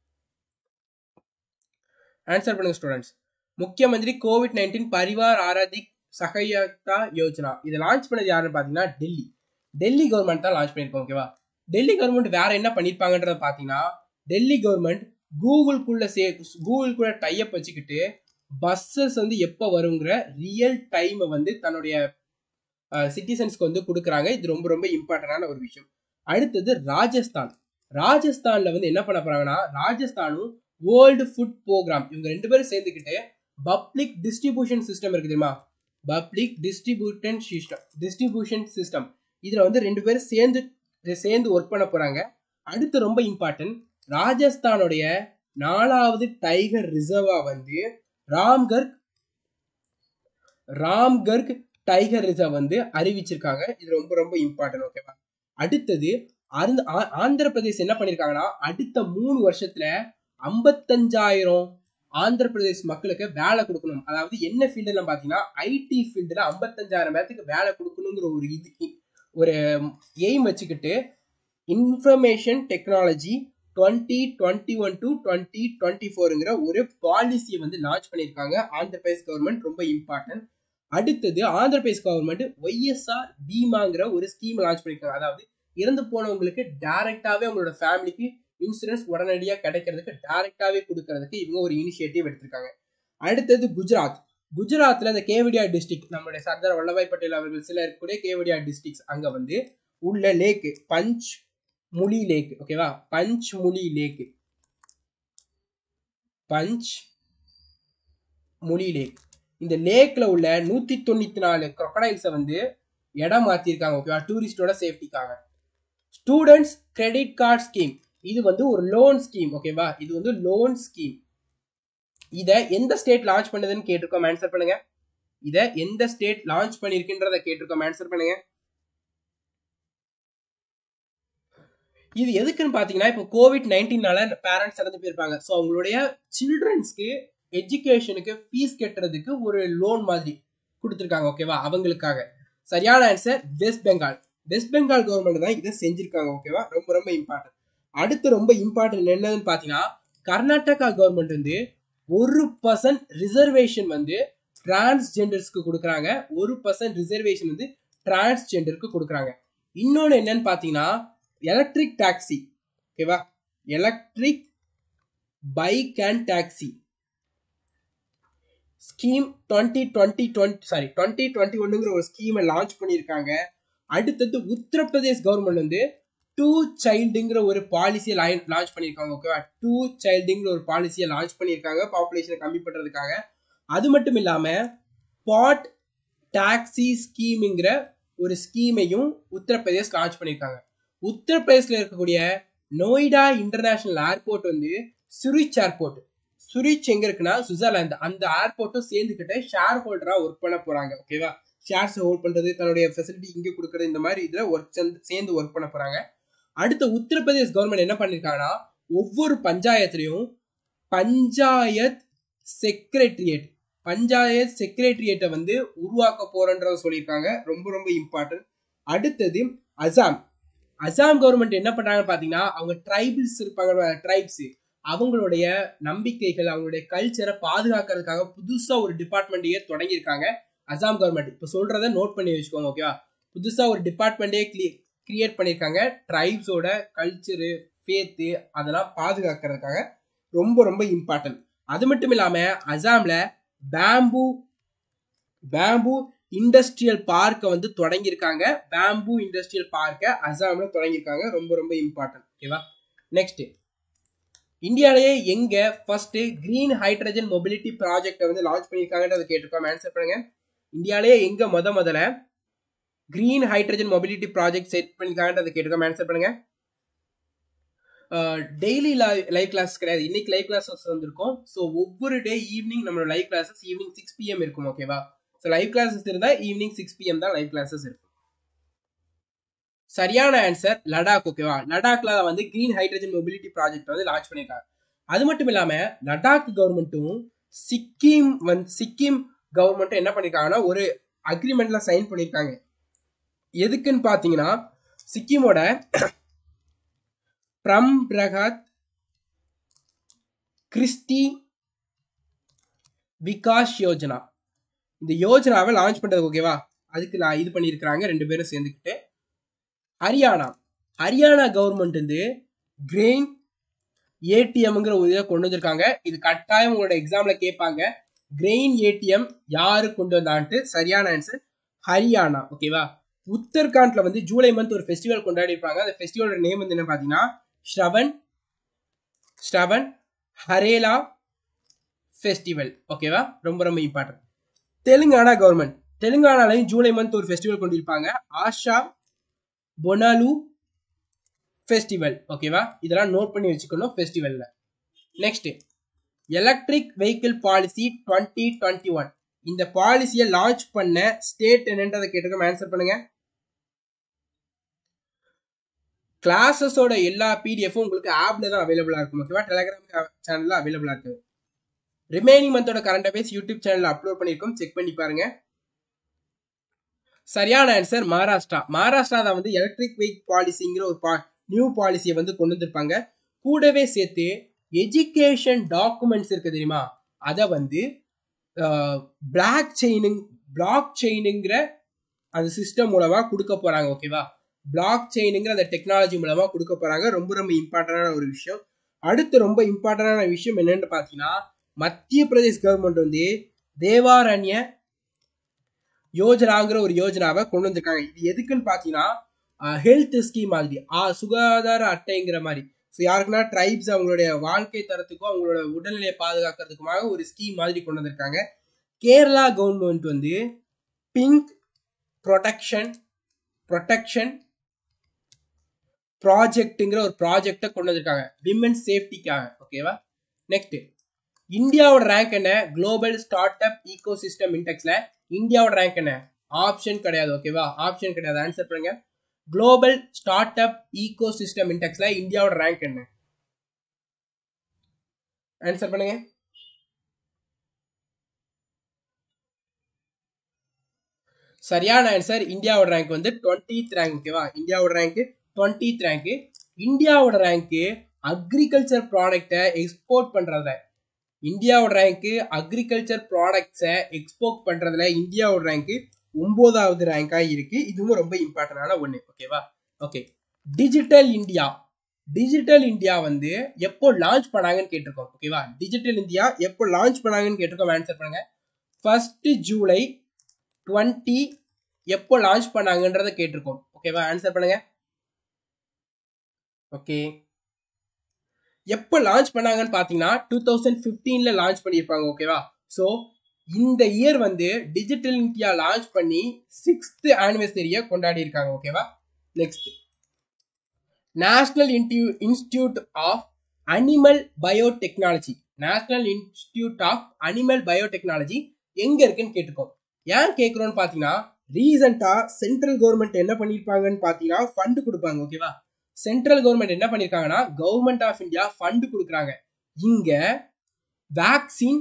Speaker 1: ஆன்சர் பண்ணுங்க students Mukhyamantri Covid nineteen Parivar Aarthik Sahayata Yojana இதை லான்ச் பண்ணது யாருன்னு பார்த்தீங்கன்னா டெல்லி டெல்லி கவர்மெண்ட் தான் லான்ச் பண்ணியிருக்கோம் ஓகேவா டெல்லி கவர்மெண்ட் வேற என்ன பண்ணியிருப்பாங்கன்றத பார்த்தீங்கன்னா டெல்லி கவர்மெண்ட் கூகுள்குள்ள சே கூகுள் கூட டைப் வச்சுக்கிட்டு பஸ்ஸஸ் வந்து எப்போ வருங்கிற ரியல் டைமை வந்து தன்னுடைய சிட்டிசன்ஸ்க்கு வந்து கொடுக்குறாங்க இது ரொம்ப ரொம்ப இம்பார்ட்டண்டான ஒரு விஷயம் அடுத்தது ராஜஸ்தான் ராஜஸ்தான்ல வந்து என்ன பண்ண போறாங்கன்னா ராஜஸ்தானும் வேர்ல்டு ஃபுட் ப்ரோக்ராம் இவங்க ரெண்டு பேரும் சேர்ந்துக்கிட்டு பப்ளிக் டிஸ்ட்ரிபியூஷன் சிஸ்டம் இருக்கு தெரியுமா public distribution system distribution system இதுல வந்து ரெண்டு பேரும் சேர்ந்து சேர்ந்து ஒர்க் பண்ண போறாங்க அடுத்து ரொம்ப இம்பார்ட்டன்ட் ராஜஸ்தானுடைய நாலாவது டைகர் ரிசர்வா வந்து ராம்கர்க் ராம்கர்க் டைகர் ரிசர்வ் வந்து அறிவிச்சிருக்காங்க இது ரொம்ப ரொம்ப இம்பார்ட்டன்ட் ஓகேவா அடுத்தது ஆந்திர பிரதேஷ் என்ன பண்ணிருக்காங்கன்னா அடுத்த மூணு வருஷத்துல ஐம்பத்தஞ்சாயிரம் ஆந்திர பிரதேஷ் மக்களுக்கு வேலை கொடுக்கணும் அதாவது என்ன ஃபீல்டுல பாத்தீங்கன்னா ஐடி ஃபீல்டுல ஐம்பத்தஞ்சாயிரம் பேர்த்துக்கு வேலை கொடுக்கணுங்கிற ஒரு இது ஒரு எய்ம் வச்சுக்கிட்டு information technology twenty twenty one to twenty twenty ஃபோருங்கிற ஒரு பாலிசியை வந்து லான்ச் பண்ணியிருக்காங்க ஆந்திர பிரதேஷ் கவர்மெண்ட் ரொம்ப இம்பார்ட்டன்ட் அடுத்தது ஆந்திர பிரதேஷ் கவர்மெண்ட் ஒய்எஸ்ஆர் பீமாங்கிற ஒரு ஸ்கீம் லான்ச் பண்ணியிருக்காங்க அதாவது இறந்து போனவங்களுக்கு டைரக்டாவே அவங்களோட ஃபேமிலிக்கு இன்சூரன்ஸ் உடனடியாக கிடைக்கிறதுக்கு டைரக்டாவே கொடுக்கறதுக்கு இவங்க ஒரு இனிஷியேட்டிவ் எடுத்திருக்காங்க அடுத்தது குஜராத் குஜராத்ல இந்த கேவடியா டிஸ்ட்ரிக்ட் நம்மளுடைய சர்தார் வல்லபாய் பட்டேல் அவர்கள் சில இருக்கக்கூடிய கேவடியா டிஸ்ட்ரிக்ட்ஸ் அங்க வந்து உள்ள லேக் பஞ்ச் முலி லேக் ஓகேவா பஞ்ச் முலி லேக் பஞ்ச் முலி லேக் இந்த லேக்ல உள்ள நூத்தி தொண்ணூத்தி நாலு crocodiles வந்து இடம் மாத்திருக்காங்க ஓகேவா டூரிஸ்டோட சேஃப்டிக்காக ஸ்டூடெண்ட்ஸ் கிரெடிட் கார்டு ஸ்கீம் இது வந்து ஒரு லோன் ஸ்கீம் ஓகேவா இது வந்து லோன் ஸ்கீம் இத எந்த ஸ்டேட் லான்ச் பண்ணுதுன்னு கேட்டிருக்கோம் ஆன்சர் பண்ணுங்க இத எந்த ஸ்டேட் லான்ச் பண்ணிருக்குன்றத கேட்டிருக்கோம் ஆன்சர் பண்ணுங்க இது எதுக்குன்னு பாத்தீங்கன்னா இப்போ கோவிட் நைன்டீன்னால பேரண்ட்ஸ் இறந்து போயிருப்பாங்க ஸோ அவங்களுடைய சில்ட்ரன்ஸ்க்கு எஜுகேஷனுக்கு ஃபீஸ் கட்டுறதுக்கு ஒரு லோன் மாதிரி கொடுத்துருக்காங்க ஓகேவா அவங்களுக்காக சரியான answer West Bengal West Bengal government தான் இதை செஞ்சிருக்காங்க ஓகேவா ரொம்ப ரொம்ப இம்பார்ட்டன்ட் அடுத்து ரொம்ப இம்பார்ட்டன்ட் என்னதுன்னு பாத்தீங்கன்னா கர்நாடகா கவர்மெண்ட் வந்து ஒரு பர்சன்ட் ரிசர்வேஷன் வந்து டிரான்ஸ்ஜெண்டர்ஸ்க்கு கொடுக்குறாங்க ஒரு பர்சன்ட் ரிசர்வேஷன் வந்து டிரான்ஸ்ஜெண்டருக்கு கொடுக்குறாங்க இன்னொன்று என்னன்னு பார்த்தீங்கன்னா எலக்ட்ரிக் டாக்ஸி ஓகேவா electric bike and taxi scheme twenty twenty twenty sorry twenty twenty ஒன்னுங்கிற ஒரு ஸ்கீமை லான்ச் பண்ணியிருக்காங்க அடுத்தது உத்தரப்பிரதேஷ் கவர்மெண்ட் வந்து டூ சைல்டுங்கிற ஒரு பாலிசியை லான்ச் பண்ணியிருக்காங்க ஓகேவா டூ சைல்டுங்கிற ஒரு பாலிசியை லான்ச் பண்ணியிருக்காங்க பாப்புலேஷனை கம்மி பண்ணுறதுக்காக அது மட்டும் இல்லாமல் பாட் டாக்ஸி ஸ்கீமுங்கிற ஒரு ஸ்கீமையும் உத்தரப்பிரதேஷ் லான்ச் பண்ணியிருக்காங்க உத்தரப்பிரதேசில் இருக்கக்கூடிய நோய்டா இன்டர்நேஷனல் ஏர்போர்ட் வந்து சுரிச் ஏர்போர்ட் சுரிச் எங்க இருக்குன்னா சுவிட்சர்லாந்து அந்த ஏர்போர்ட்டும் சேர்ந்துக்கிட்டு ஷேர் ஹோல்டரா ஒர்க் பண்ண போறாங்க ஓகேவா ஷேர்ஸ் ஹோல்ட் பண்றது தன்னுடைய ஃபெசிலிட்டி இங்க கொடுக்கறது இந்த மாதிரி இதுல ஒர்க் சேர்ந்து ஒர்க் பண்ண போறாங்க அடுத்த உத்தரப்பிரதேஷ் கவர்மெண்ட் என்ன பண்ணிருக்காங்கன்னா ஒவ்வொரு பஞ்சாயத்துலயும் பஞ்சாயத் செக்ரட்டரியேட் பஞ்சாயத் செக்ரட்டரியேட்டை வந்து உருவாக்க போறன்றத சொல்லியிருக்காங்க ரொம்ப ரொம்ப இம்பார்ட்டன்ட் அடுத்தது அசாம் அசாம் கவர்மெண்ட் என்ன பண்றாங்கன்னு பாத்தீங்கன்னா அவங்க ட்ரைபிள்ஸ் இருப்பாங்க ட்ரைப்ஸ் அவங்களுடைய நம்பிக்கைகள் அவங்களுடைய கல்ச்சரை பாதுகாக்கிறதுக்காக புதுசா ஒரு டிபார்ட்மெண்ட்டையே தொடங்கியிருக்காங்க அசாம் கவர்மெண்ட் இப்போ சொல்றத நோட் பண்ணி வச்சுக்கோங்க ஓகேவா புதுசா ஒரு டிபார்ட்மெண்ட்டே கிரியேட் பண்ணியிருக்காங்க ட்ரைப்ஸோட கல்ச்சரு ஃபேத்து அதெல்லாம் பாதுகாக்கிறதுக்காக ரொம்ப ரொம்ப இம்பார்ட்டன்ட் அது மட்டும் இல்லாம அசாம்ல பேம்பு பேம்பு இண்டஸ்ட்ரியல் பார்க்கை வந்து தொடங்கியிருக்காங்க பேம்பு இண்டஸ்ட்ரியல் பார்க்கை அசாம்ல தொடங்கியிருக்காங்க ரொம்ப ரொம்ப இம்பார்ட்டன்ட் ஓகேவா நெக்ஸ்ட் இந்தியாவிலேயே எங்க ஃபர்ஸ்ட் கிரீன் ஹைட்ரஜன் மொபிலிட்டி ப்ராஜெக்டை வந்து லான்ச் பண்ணியிருக்காங்கன்றதை கேட்டிருக்கோம் ஆன்சர் பண்ணுங்க இந்தியாவிலேயே எங்க முத முதல்ல green hydrogen mobility project set பண்ணியிருக்காங்கன்றதை கேட்டிருக்கோம் ஆன்சர் பண்ணுங்க டெய்லி லைவ் கிளாஸ் கிடையாது இன்னைக்கு லைவ் கிளாஸஸ் வந்திருக்கும் ஸோ ஒவ்வொரு டே ஈவினிங் நம்மளோட live classes evening six PM இருக்கும் ஓகேவா ஸோ லைவ் கிளாஸஸ் இருந்தால் ஈவினிங் சிக்ஸ் பிஎம் தான் லைவ் கிளாஸஸ் இருக்கும் சரியான ஆன்சர் லடாக் ஓகேவா லடாக்ல வந்து கிரீன் ஹைட்ரஜன் மொபிலிட்டி ப்ராஜெக்ட் வந்து லான்ச் பண்ணியிருக்காங்க அது மட்டும் இல்லாம லடாக் கவர்மெண்ட்டும் சிக்கிம் வந்து சிக்கிம் கவர்மெண்ட்டும் என்ன பண்ணிருக்காங்கன்னா ஒரு அக்ரிமெண்ட்ல சைன் பண்ணியிருக்காங்க எதுக்குன்னு பாத்தீங்கன்னா சிக்கிமோட பிரம்ரகத் கிறிஸ்டி விகாஸ் யோஜனா இந்த யோஜனாவை லான்ச் பண்றது ஓகேவா அதுக்கு நான் இது பண்ணியிருக்கிறாங்க ரெண்டு பேரும் சேர்ந்துக்கிட்டு ஹரியானா ஹரியானா கவர்மெண்ட் வந்து கிரெயின் ஏடிஎம்ங்கிற ஒரு இதை கொண்டு வந்திருக்காங்க இது கட்டாயம் உங்களோட எக்ஸாம்ல கேட்பாங்க கிரெயின் ஏடிஎம் யாரு கொண்டு வந்தான்ட்டு சரியான ஆன்சர் ஹரியானா ஓகேவா உத்தரகாண்ட்ல வந்து ஜூலை மந்த் ஒரு ஃபெஸ்டிவல் கொண்டாடி இருப்பாங்க அந்த ஃபெஸ்டிவலோட நேம் வந்து என்ன பாத்தீங்கன்னா ஸ்ரவன் ஸ்ரவன் ஹரேலா ஃபெஸ்டிவல் ஓகேவா ரொம்ப ரொம்ப இம்பார்ட்டன்ட் தெலுங்கானா கவர்மெண்ட் தெலுங்கானாலையும் ஜூலை மந்த் ஒரு ஃபெஸ்டிவல் கொண்டிருப்பாங்க ஆஷா பொனாலு ஃபெஸ்டிவல் ஓகேவா இதெல்லாம் நோட் பண்ணி வச்சுக்கணும் ஃபெஸ்டிவல்ல next electric vehicle policy twenty twenty one இந்த பாலிசியை லான்ச் பண்ண ஸ்டேட் என்னன்றதை கேட்டிருக்கோம் ஆன்சர் பண்ணுங்க கிளாஸஸோட எல்லா பிடிஎஃப்பும் உங்களுக்கு ஆப்ல தான் அவைலபிளா இருக்கும் ஓகேவா டெலிகிராம் சேனல்ல அவைலபிளா இருக்கு ரிமைனிங் மந்தோட கரண்ட் அஃபேர்ஸ் யூடியூப் சேனல்ல அப்லோட் பண்ணிருக்கோம் செக் பண்ணி பாருங்க சரியான ஆன்சர் மகாராஷ்டிரா மகாராஷ்டிரா தான் வந்து எலக்ட்ரிக் வெஹிக் பாலிசிங்கிற ஒரு பா நியூ பாலிசியை வந்து கொண்டு வந்திருப்பாங்க கூடவே சேர்த்து எஜுகேஷன் டாக்குமெண்ட்ஸ் இருக்கு தெரியுமா அதை வந்து பிளாக் செயினுங் பிளாக் செயினுங்கிற அந்த சிஸ்டம் மூலமா கொடுக்க போறாங்க ஓகேவா பிளாக் செயினுங்கிற அந்த டெக்னாலஜி மூலமா கொடுக்க போறாங்க ரொம்ப ரொம்ப இம்பார்ட்டன்டான ஒரு விஷயம் அடுத்து ரொம்ப இம்பார்ட்டன்டான விஷயம் என்னன்னு பாத்தீங்கன்னா மத்திய பிரதேஷ் கவர்மெண்ட் வந்து தேவாரண்ய யோஜனாங்கிற ஒரு யோஜனாவை கொண்டு வந்திருக்காங்க இது எதுக்குன்னு பாத்தீங்கன்னா ஹெல்த் ஸ்கீம் மாதிரி ஆ சுகாதார அட்டைங்கிற மாதிரி ஸோ யாருக்குன்னா ட்ரைப்ஸ் அவங்களுடைய வாழ்க்கை தரத்துக்கும் அவங்களோட உடல்நிலையை பாதுகாக்கிறதுக்குமாக ஒரு ஸ்கீம் மாதிரி கொண்டு வந்திருக்காங்க கேரளா கவர்மெண்ட் வந்து பிங்க் ப்ரொடெக்ஷன் ப்ரொடெக்ஷன் ப்ராஜெக்ட்டுங்கிற ஒரு ப்ராஜெக்டை கொண்டு வந்திருக்காங்க விமன் சேஃப்டிக்காக ஓகேவா நெக்ஸ்ட் இந்தியாவோட ரேங்க் என்ன global start up ecosystem இண்டெக்ஸ்ல இந்தியாவோட ரேங்க் என்ன ஆப்ஷன் கிடையாது ஓகேவா ஆப்ஷன் கிடையாது ஆன்சர் பண்ணுங்க global start up ecosystem இண்டெக்ஸ்ல இந்தியாவோட ரேங்க் என்ன ஆன்சர் பண்ணுங்க சரியான ஆன்சர் இந்தியாவோட ரேங்க் வந்து டுவெண்ட்டித் ரேங்க் ஓகேவா இந்தியாவோட ரேங்க் டுவெண்ட்டித் ரேங்க் இந்தியாவோட ரேங்க் அக்ரிகல்ச்சர் ப்ராடக்டை எக்ஸ்போர்ட் பண்றதுல இந்தியாவோட ரேங்க் அக்ரிகல்ச்சர் ப்ராடக்ட்ஸை எக்ஸ்போர்ட் பண்றதுல இந்தியாவோட ரேங்க் ஒன்பதாவது ரேங்கா இருக்கு இதுவும் ரொம்ப இம்பார்ட்டன்டான ஒன்று ஓகேவா okay digital India digital India வந்து எப்போ லான்ச் பண்ணாங்கன்னு கேட்டிருக்கோம் ஓகேவா டிஜிட்டல் இந்தியா எப்போ லான்ச் பண்ணாங்கன்னு கேட்டிருக்கோம் ஆன்சர் பண்ணுங்க ஃபர்ஸ்ட் ஜூலை டுவெண்ட்டி எப்போ லான்ச் பண்ணாங்கன்றத கேட்டிருக்கோம் ஓகேவா ஆன்சர் பண்ணுங்க ஓகே எப்போ லான்ச் பண்ணாங்கன்னு பார்த்தீங்கன்னா டூ தௌசண்ட் ஃபிஃப்டீன்ல லான்ச் பண்ணியிருப்பாங்க ஓகேவா ஸோ இந்த இயர் வந்து டிஜிட்டல் இந்தியா லான்ச் பண்ணி சிக்ஸ்த் ஆனிவர்சரியை கொண்டாடி இருக்காங்க ஓகேவா next national institute of animal biotechnology national institute of animal biotechnology எங்க இருக்குன்னு கேட்டுக்கோம் ஏன் கேட்குறோம்னு பார்த்தீங்கன்னா ரீசெண்டா சென்ட்ரல் கவர்மெண்ட் என்ன பண்ணியிருப்பாங்கன்னு பார்த்தீங்கன்னா ஃபண்டு கொடுப்பாங்க ஓகேவா சென்ட்ரல் கவர்மெண்ட் என்ன பண்ணியிருக்காங்கன்னா கவர்மெண்ட் ஆஃப் இந்தியா ஃபண்டு கொடுக்குறாங்க இங்க வேக்சின்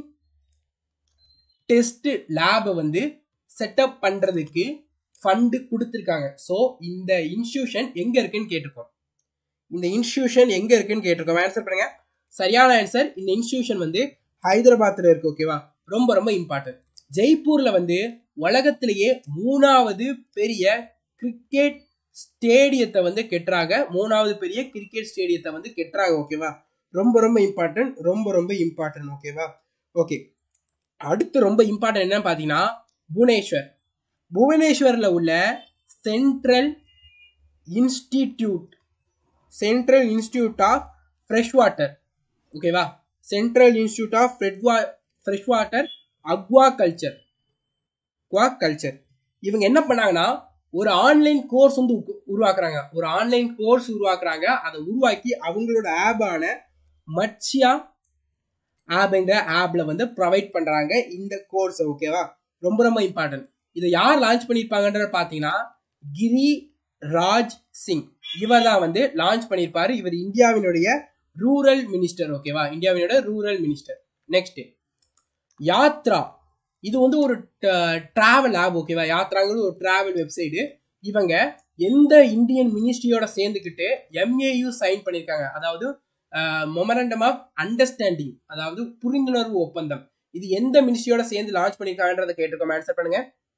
Speaker 1: டெஸ்ட் லேபை வந்து செட்டப் பண்றதுக்கு ஃபண்டு கொடுத்துருக்காங்க ஸோ இந்த இன்ஸ்டியூஷன் எங்க இருக்குன்னு கேட்டிருக்கோம் இந்த இன்ஸ்டியூஷன் எங்க இருக்குன்னு கேட்டிருக்கோம் ஆன்சர் பண்ணுங்க சரியான ஆன்சர் இந்த இன்ஸ்டியூஷன் வந்து ஹைதராபாத்ல இருக்கு ஓகேவா ரொம்ப ரொம்ப இம்பார்ட்டன்ட் ஜெய்ப்பூர்ல வந்து உலகத்திலேயே மூணாவது பெரிய கிரிக்கெட் ஸ்டேடியத்தை வந்து கெட்டுறாங்க மூணாவது பெரிய கிரிக்கெட் ஸ்டேடியத்தை வந்து கெட்டுறாங்க ஓகேவா ரொம்ப ரொம்ப இம்பார்ட்டன்ட் ரொம்ப ரொம்ப இம்பார்ட்டன்ட் ஓகேவா ஓகே அடுத்து ரொம்ப இம்பார்ட்டன்ட் என்னன்னு பார்த்தீங்கன்னா புவனேஸ்வர் புவனேஸ்வரில் உள்ள central institute central institute of fresh water ஓகேவா central institute of fresh water aquaculture குவா கல்ச்சர் இவங்க என்ன பண்ணாங்கன்னா ஒரு ஆன்லைன் கோர்ஸ் வந்து உருவாக்குறாங்க ஒரு ஆன்லைன் கோர்ஸ் உருவாக்குறாங்க அதை உருவாக்கி அவங்களோட ஆப்பான மட்சியா ஆப்ங்கிற ஆப்ல வந்து ப்ரொவைட் பண்றாங்க இந்த கோர்ஸ் ஓகேவா ரொம்ப ரொம்ப இம்பார்ட்டன்ட் இதை யார் லான்ச் பண்ணியிருப்பாங்கன்ற பார்த்தீங்கன்னா கிரி ராஜ் சிங் இவர் தான் வந்து லான்ச் பண்ணியிருப்பாரு இவர் இந்தியாவினுடைய ரூரல் மினிஸ்டர் ஓகேவா இந்தியாவினுடைய ரூரல் மினிஸ்டர் நெக்ஸ்ட் யாத்ரா இது வந்து ஒரு டிராவல் ஆப் ஓகேவா யாத்ராங்கிறது ஒரு டிராவல் வெப்சைடு இவங்க எந்த இந்தியன் மினிஸ்ட்ரியோட சேர்ந்துக்கிட்டு எம்ஏயு சைன் பண்ணியிருக்காங்க அதாவது மொமரண்டம் ஆஃப் அண்டர்ஸ்டாண்டிங் அதாவது புரிந்துணர்வு ஒப்பந்தம் இது எந்த மினிஸ்ட்ரியோட சேர்ந்து லான்ச் பண்ணிருக்காங்கன்றத கேட்டிருக்கோம் ஆன்சர் பண்ணுங்க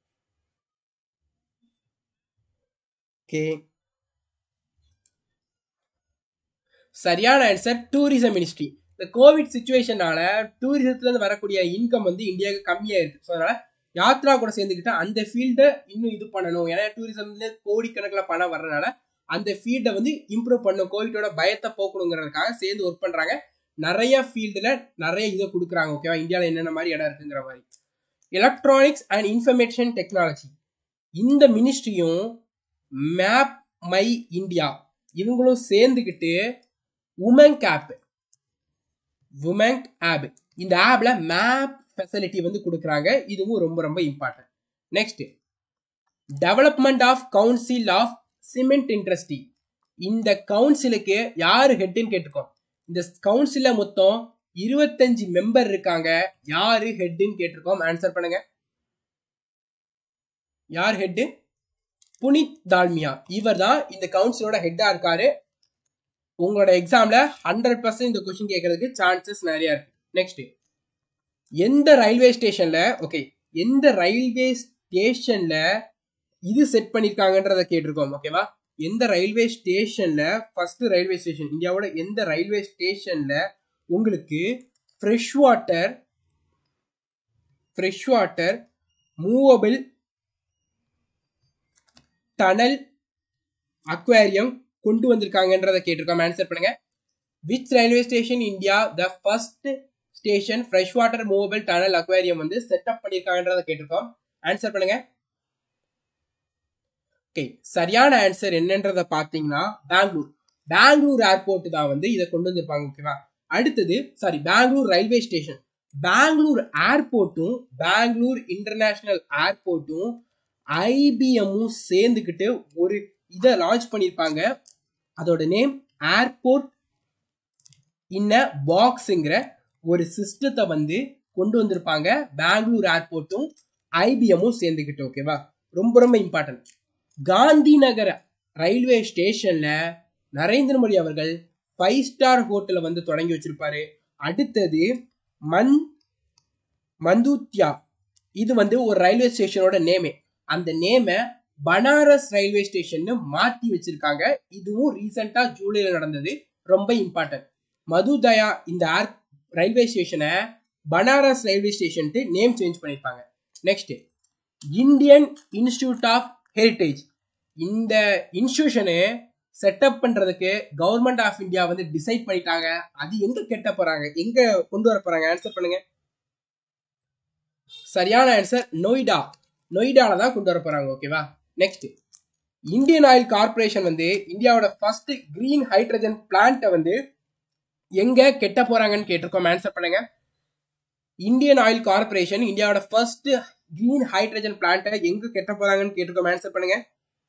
Speaker 1: ஓகே சரியான ஆன்சர் டூரிசம் மினிஸ்ட்ரி இந்த கோவிட் சுச்சுவேஷனால டூரிசத்துல இருந்து வரக்கூடிய இன்கம் வந்து இந்தியாவுக்கு கம்மியா இருக்கு ஸோ அதனால யாத்ரா கூட சேர்ந்துக்கிட்டு அந்த ஃபீல்டை இன்னும் இது பண்ணணும் ஏன்னா டூரிசம்ல கோடிக்கணக்கில் பணம் வர்றதுனால அந்த ஃபீல்டை வந்து இம்ப்ரூவ் பண்ணும் கோவிட்டோட பயத்தை போக்கணுங்கிறதுக்காக சேர்ந்து ஒர்க் பண்றாங்க நிறைய ஃபீல்டில் நிறைய இதை கொடுக்குறாங்க ஓகேவா இந்தியாவில் என்னென்ன மாதிரி இடம் இருக்குங்கிற மாதிரி எலக்ட்ரானிக்ஸ் அண்ட் இன்ஃபர்மேஷன் டெக்னாலஜி இந்த மினிஸ்ட்ரியும் மேப் மை இந்தியா இவங்களும் சேர்ந்துக்கிட்டு உமங் ஆப் உமங் ஆப் இந்த ஆப்ல மேப் ஃபெசிலிட்டி வந்து கொடுக்குறாங்க இதுவும் ரொம்ப ரொம்ப important next development of council of cement industry இந்த கவுன்சிலுக்கு யாரு ஹெட்னு கேட்டுக்கோம் இந்த கவுன்சில மொத்தம் இருபத்தஞ்சு மெம்பர் இருக்காங்க யாரு ஹெட்னு கேட்டிருக்கோம் ஆன்சர் பண்ணுங்க யார் ஹெட் புனித் தால்மியா இவர் தான் இந்த கவுன்சிலோட ஹெட்டா இருக்காரு உங்களோட எக்ஸாம்ல ஹண்ட்ரட் பர்சன்ட் இந்த கொஸ்டின் கேட்கறதுக்கு சான்சஸ் நிறைய இருக்கு நெக்ஸ்ட் எந்த ரயில்வே ஸ்டேஷன்ல ஓகே எந்த ரயில்வே ஸ்டேஷன்ல இது செட் பண்ணிருக்காங்கன்றத கேட்டிருக்கோம் ஓகேவா எந்த ரயில்வே ஸ்டேஷன்ல ஃபர்ஸ்ட் ரயில்வே ஸ்டேஷன் இந்தியாவோட எந்த ரயில்வே ஸ்டேஷன்ல உங்களுக்கு fresh water fresh water movable tunnel aquarium கொண்டு வந்திருக்காங்கன்றத கேட்டிருக்கோம் ஆன்சர் பண்ணுங்க which railway station India the first station fresh water movable tunnel aquarium வந்து செட்டப் பண்ணியிருக்காங்கன்றத கேட்டிருக்கோம் ஆன்சர் பண்ணுங்க ஓகே சரியான ஆன்சர் என்னன்றத பார்த்தீங்கன்னா பெங்களூர் பெங்களூர் ஏர்போர்ட் தான் வந்து இதை கொண்டு வந்திருப்பாங்க ஓகேவா அடுத்தது sorry Bangalore railway station Bangalore ஏர்போர்ட்டும் பெங்களூர் இன்டர்நேஷனல் ஏர்போர்ட்டும் ஐபிஎம்மும் சேர்ந்துக்கிட்டு ஒரு இதை லான்ச் பண்ணியிருப்பாங்க அதோட நேம் ஏர்போர்ட் இன்ன பாக்ஸுங்கிற ஒரு சிஸ்டத்தை வந்து கொண்டு வந்திருப்பாங்க பெங்களூர் ஏர்போர்ட்டும் ஐபிஎம்மும் சேர்ந்துக்கிட்டு ஓகேவா ரொம்ப ரொம்ப இம்பார்ட்டன்ட் காந்தி நகர ரயில்வே ஸ்டேஷன்ல நரேந்திர மோடி அவர்கள் ஃபைவ் ஸ்டார் ஹோட்டலை வந்து தொடங்கி வச்சிருப்பாரு அடுத்தது மன் மந்தூத்யா இது வந்து ஒரு ரயில்வே ஸ்டேஷனோட நேமே அந்த நேமை பனாரஸ் ரயில்வே ஸ்டேஷன் மாத்தி வச்சிருக்காங்க இதுவும் ரீசெண்டா ஜூலைல நடந்தது ரொம்ப இம்பார்ட்டன்ட் மதுதயா இந்த ஏர் ரயில்வே ஸ்டேஷனை Banaras railway station name change பண்ணிருப்பாங்க next Indian institute of heritage இந்த இன்ஸ்டிடியூஷனு செட்டப் பண்றதுக்கு கவர்மெண்ட் ஆஃப் இந்தியா வந்து டிசைட் பண்ணிட்டாங்க அது எங்க கெட்ட போறாங்க எங்க கொண்டு வர போறாங்க ஆன்சர் பண்ணுங்க சரியான ஆன்சர் நொய்டா நொய்டால தான் கொண்டு வர போறாங்க ஓகேவா நெக்ஸ்ட் இந்தியன் ஆயில் கார்பரேஷன் வந்து இந்தியாவோட ஃபர்ஸ்ட் கிரீன் ஹைட்ரஜன் பிளான்ட்டை வந்து எங்க கெட்ட போறாங்கன்னு கேட்டிருக்கோம் ஆன்சர் பண்ணுங்க இந்தியன் ஆயில் கார்பரேஷன் இந்தியாவோட ஃபர்ஸ்ட் கிரீன் ஹைட்ரஜன் பிளான்ட்டை எங்க கெட்ட போறாங்கன்னு கேட்டிருக்கோம் ஆன்சர் பண்ணுங்க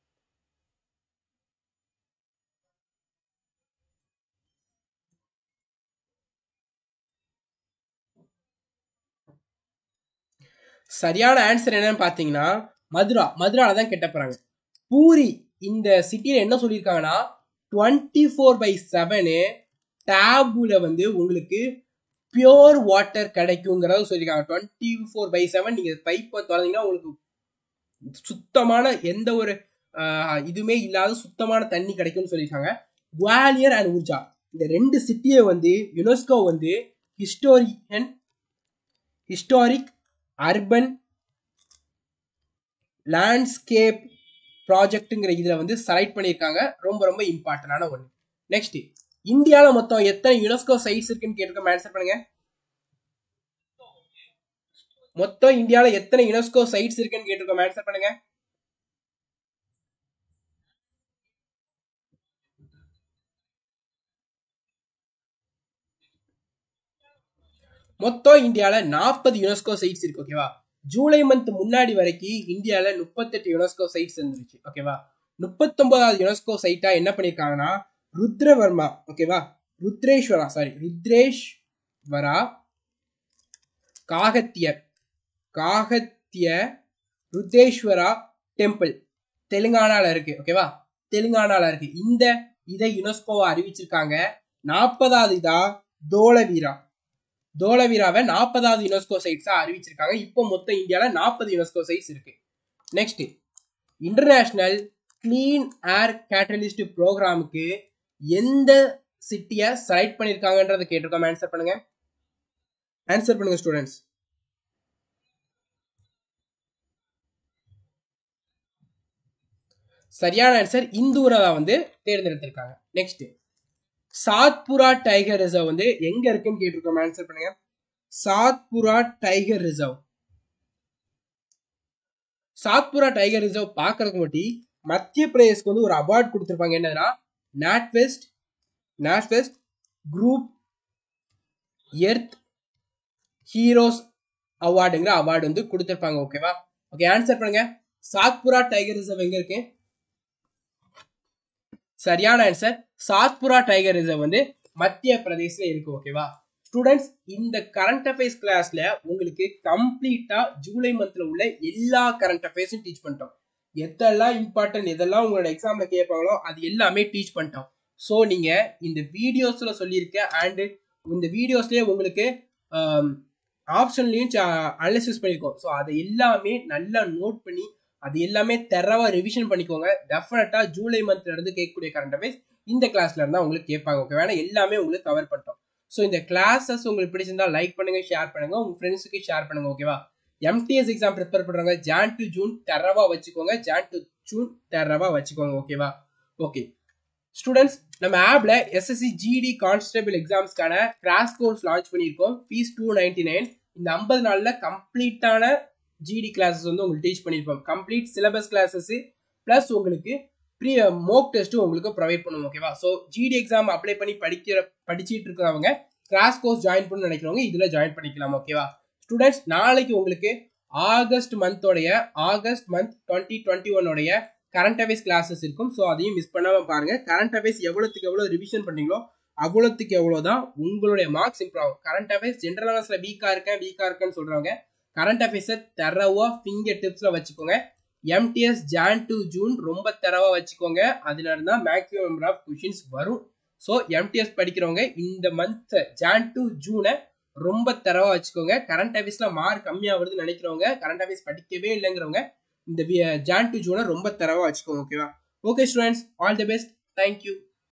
Speaker 1: சரியான ஆன்சர் என்னன்னு பாத்தீங்கன்னா மதுரா மதுரால தான் கெட்ட போறாங்க பூரி இந்த சிட்டியில என்ன சொல்லியிருக்காங்கன்னா டுவெண்ட்டி ஃபோர் பை செவனு டேபுல வந்து உங்களுக்கு பியோர் வாட்டர் கிடைக்குங்கிறத சொல்லியிருக்காங்க டுவெண்ட்டி ஃபோர் பை செவன் நீங்க பைப்பை திறந்தீங்கன்னா உங்களுக்கு சுத்தமான எந்த ஒரு இதுவுமே இல்லாத சுத்தமான தண்ணி கிடைக்கும்னு சொல்லியிருக்காங்க குவாலியர் அண்ட் உர்ஜா இந்த ரெண்டு சிட்டியை வந்து யுனெஸ்கோ வந்து ஹிஸ்டோரியன் ஹிஸ்டாரிக் அர்பன் லேண்ட்ஸ்கேப் ப்ராஜெக்ட்டுங்கிற இதில் வந்து செலக்ட் பண்ணியிருக்காங்க ரொம்ப ரொம்ப இம்பார்ட்டண்டான ஒன்று நெக்ஸ்ட் இந்தியாவில் மொத்தம் எத்தனை யுனெஸ்கோ சைட்ஸ் இருக்குன்னு கேட்டிருக்கோம் ஆன்சர் பண்ணுங்க மொத்தம் இந்தியாவில் எத்தனை யுனெஸ்கோ சைட்ஸ் இருக்குன்னு கேட்டிருக்கோம் ஆன்சர் பண்ணுங்க மொத்தம் இந்தியாவில் நாற்பது யுனெஸ்கோ சைட்ஸ் இருக்கு ஓகேவா ஜூலை மந்த் முன்னாடி வரைக்கும் இந்தியாவில் முப்பத்தெட்டு யுனெஸ்கோ சைட்ஸ் இருந்துச்சு ஓகேவா முப்பத்தொன்பதாவது யுனெஸ்கோ சைட்டா என்ன பண்ணியிருக்காங்கன்னா ருத்ரவர்மா ஓகேவா ருத்ரேஸ்வரா சாரி ருத்ரேஷ்வரா காகத்தியர் காகத்திய ருத்ரேஸ்வரா டெம்பிள் தெலுங்கானால இருக்கு ஓகேவா தெலுங்கானால இருக்கு இந்த இதை யுனெஸ்கோவை அறிவிச்சிருக்காங்க நாற்பதாவது இதா தோலவீரா தோலவீராவை நாற்பதாவது யுனெஸ்கோ சைட்ஸா அறிவிச்சிருக்காங்க இப்போ மொத்தம் இந்தியாவில் நாற்பது யுனெஸ்கோ சைட்ஸ் இருக்கு next international clean air catalyst ப்ரோக்ராமுக்கு எந்த சிட்டியை செலக்ட் பண்ணியிருக்காங்கன்றதை கேட்டிருக்கோம் ஆன்சர் பண்ணுங்க ஆன்சர் பண்ணுங்க ஸ்டூடெண்ட்ஸ் சரியான ஆன்சர் இந்தூரை வந்து தேர்ந்தெடுத்திருக்காங்க நெக்ஸ்ட் சாத்புரா டைகர் ரிசர்வ் வந்து எங்க இருக்குன்னு கேட்டிருக்கோம் ஆன்சர் பண்ணுங்க Satpura tiger reserve Satpura tiger reserve பார்க்கறதுக்கு முன்னாடி மத்திய பிரதேஷ்க்கு வந்து ஒரு அவார்ட் கொடுத்துருப்பாங்க என்னதுன்னா NatWest NatWest group earth heroes அவார்டுங்கிற அவார்டு வந்து கொடுத்துருப்பாங்க ஓகேவா ஓகே ஆன்சர் பண்ணுங்க சாத்புரா டைகர் ரிசர்வ் எங்க இருக்கு சரியான ஆன்சர் சாத்புரா டைகர் ரிசர்வ் வந்து மத்திய பிரதேஷ்ல இருக்கு ஓகேவா ஸ்டூடெண்ட்ஸ் இந்த கரண்ட் அஃபேர்ஸ் கிளாஸ்ல உங்களுக்கு கம்ப்ளீட்டா ஜூலை மந்த்ல உள்ள எல்லா கரண்ட் அஃபேர்ஸும் டீச் பண்ணிட்டோம் எதெல்லாம் இம்பார்ட்டன்ட் எதெல்லாம் உங்களோட எக்ஸாம்ல கேட்பாங்களோ அது எல்லாமே டீச் பண்ணிட்டோம் ஸோ நீங்க இந்த வீடியோஸ்ல சொல்லியிருக்க அண்ட் இந்த வீடியோஸ்லயே உங்களுக்கு ஆப்ஷன்லையும் அனலிசிஸ் பண்ணியிருக்கோம் ஸோ அதை எல்லாமே நல்லா நோட் பண்ணி அது எல்லாமே தெரவா ரிவிஷன் பண்ணிக்கோங்க டெஃபினட்டா ஜூலை மந்த்ல இருந்து கேட்கக்கூடிய கரண்ட் அஃபேர்ஸ் இந்த கிளாஸ்ல இருந்தா உங்களுக்கு கேட்பாங்க ஓகே வேணா எல்லாமே உங்களுக்கு கவர் பண்ணிட்டோம் ஸோ இந்த கிளாஸஸ் உங்களுக்கு பிடிச்சிருந்தா லைக் பண்ணுங்க ஷேர் பண்ணுங்க உங்க ஃப்ரெண்ட்ஸுக்கு ஷேர் பண்ணுங்க ஓகேவா எம்டிஎஸ் எக்ஸாம் ப்ரிப்பேர் பண்றாங்க ஜான் டு ஜூன் தெரவா வச்சுக்கோங்க ஜான் டு ஜூன் தெரவா வச்சுக்கோங்க ஓகேவா ஓகே ஸ்டூடெண்ட்ஸ் நம்ம ஆப்ல எஸ்எஸ்சி ஜிடி கான்ஸ்டபிள் எக்ஸாம்ஸ்க்கான கிராஷ் கோர்ஸ் லான்ச் பண்ணியிருக்கோம் ஃபீஸ் டூ நைன்டி நைன் இந்த ஐம்பது நாள்ல கம்ப்ளீட்டான ஜிடி கிளாஸஸ் வந்து உங்களுக்கு டீச் பண்ணியிருப்போம் கம்ப்ளீட் சிலபஸ் கிளாஸஸ் ப்ளஸ் உங்களுக்கு ப்ரீ மோக் டெஸ்ட்டும் உங்களுக்கு ப்ரொவைட் பண்ணுவோம் ஓகேவா ஸோ ஜிடி எக்ஸாம் அப்ளை பண்ணி படிக்கிற படிச்சுட்டு இருக்கிறவங்க கிராஷ் கோர்ஸ் ஜாயின் பண்ண நினைக்கிறவங்க இதில் ஜாயின் பண்ணிக்கலாம் ஓகேவா ஸ்டூடெண்ட்ஸ் நாளைக்கு உங்களுக்கு ஆகஸ்ட் மந்தோடைய ஆகஸ்ட் மந்த் டுவெண்ட்டி டுவெண்ட்டி ஒன்னோடைய கரண்ட் அஃபேர்ஸ் கிளாஸஸ் இருக்கும் ஸோ அதையும் மிஸ் பண்ணாம பாருங்க கரண்ட் அஃபேர்ஸ் எவ்வளோத்துக்கு எவ்வளோ ரிவிஷன் பண்ணீங்களோ அவ்வளோத்துக்கு எவ்வளோ தான் உங்களுடைய மார்க்ஸ் இம்ப்ரூவ் ஆகும் கரண்ட் அஃபேர்ஸ் ஜென்ரல் அவேர்ஸ்ல வீக்கா இருக்கேன் வீக்கா இருக்கேன்னு சொல்றவங்க கரண்ட் அஃபேர்ஸை தரவா ஃபிங்கர் டிப்ஸ்ல வச்சுக்கோங்க எம்டிஎஸ் ஜான் டு ஜூன் ரொம்ப தரவா வச்சுக்கோங்க அதுல இருந்தா மேக்ஸிமம் நம்பர் ஆஃப் கொஷின்ஸ் வரும் ஸோ எம்டிஎஸ் படிக்கிறவங்க இந்த மந்த் ஜான் டு ஜூனை ரொம்ப தரவா வச்சுக்கோங்க கரண்ட் அஃபேர்ஸ்ல மார்க் கம்மியா வருதுன்னு நினைக்கிறவங்க கரண்ட் அஃபேர்ஸ் படிக்கவே இல்லைங்கிறவங்க இந்த ஜான் டு ஜூனை ரொம்ப தரவா வச்சுக்கோங்க ஓகேவா okay students all the best thank you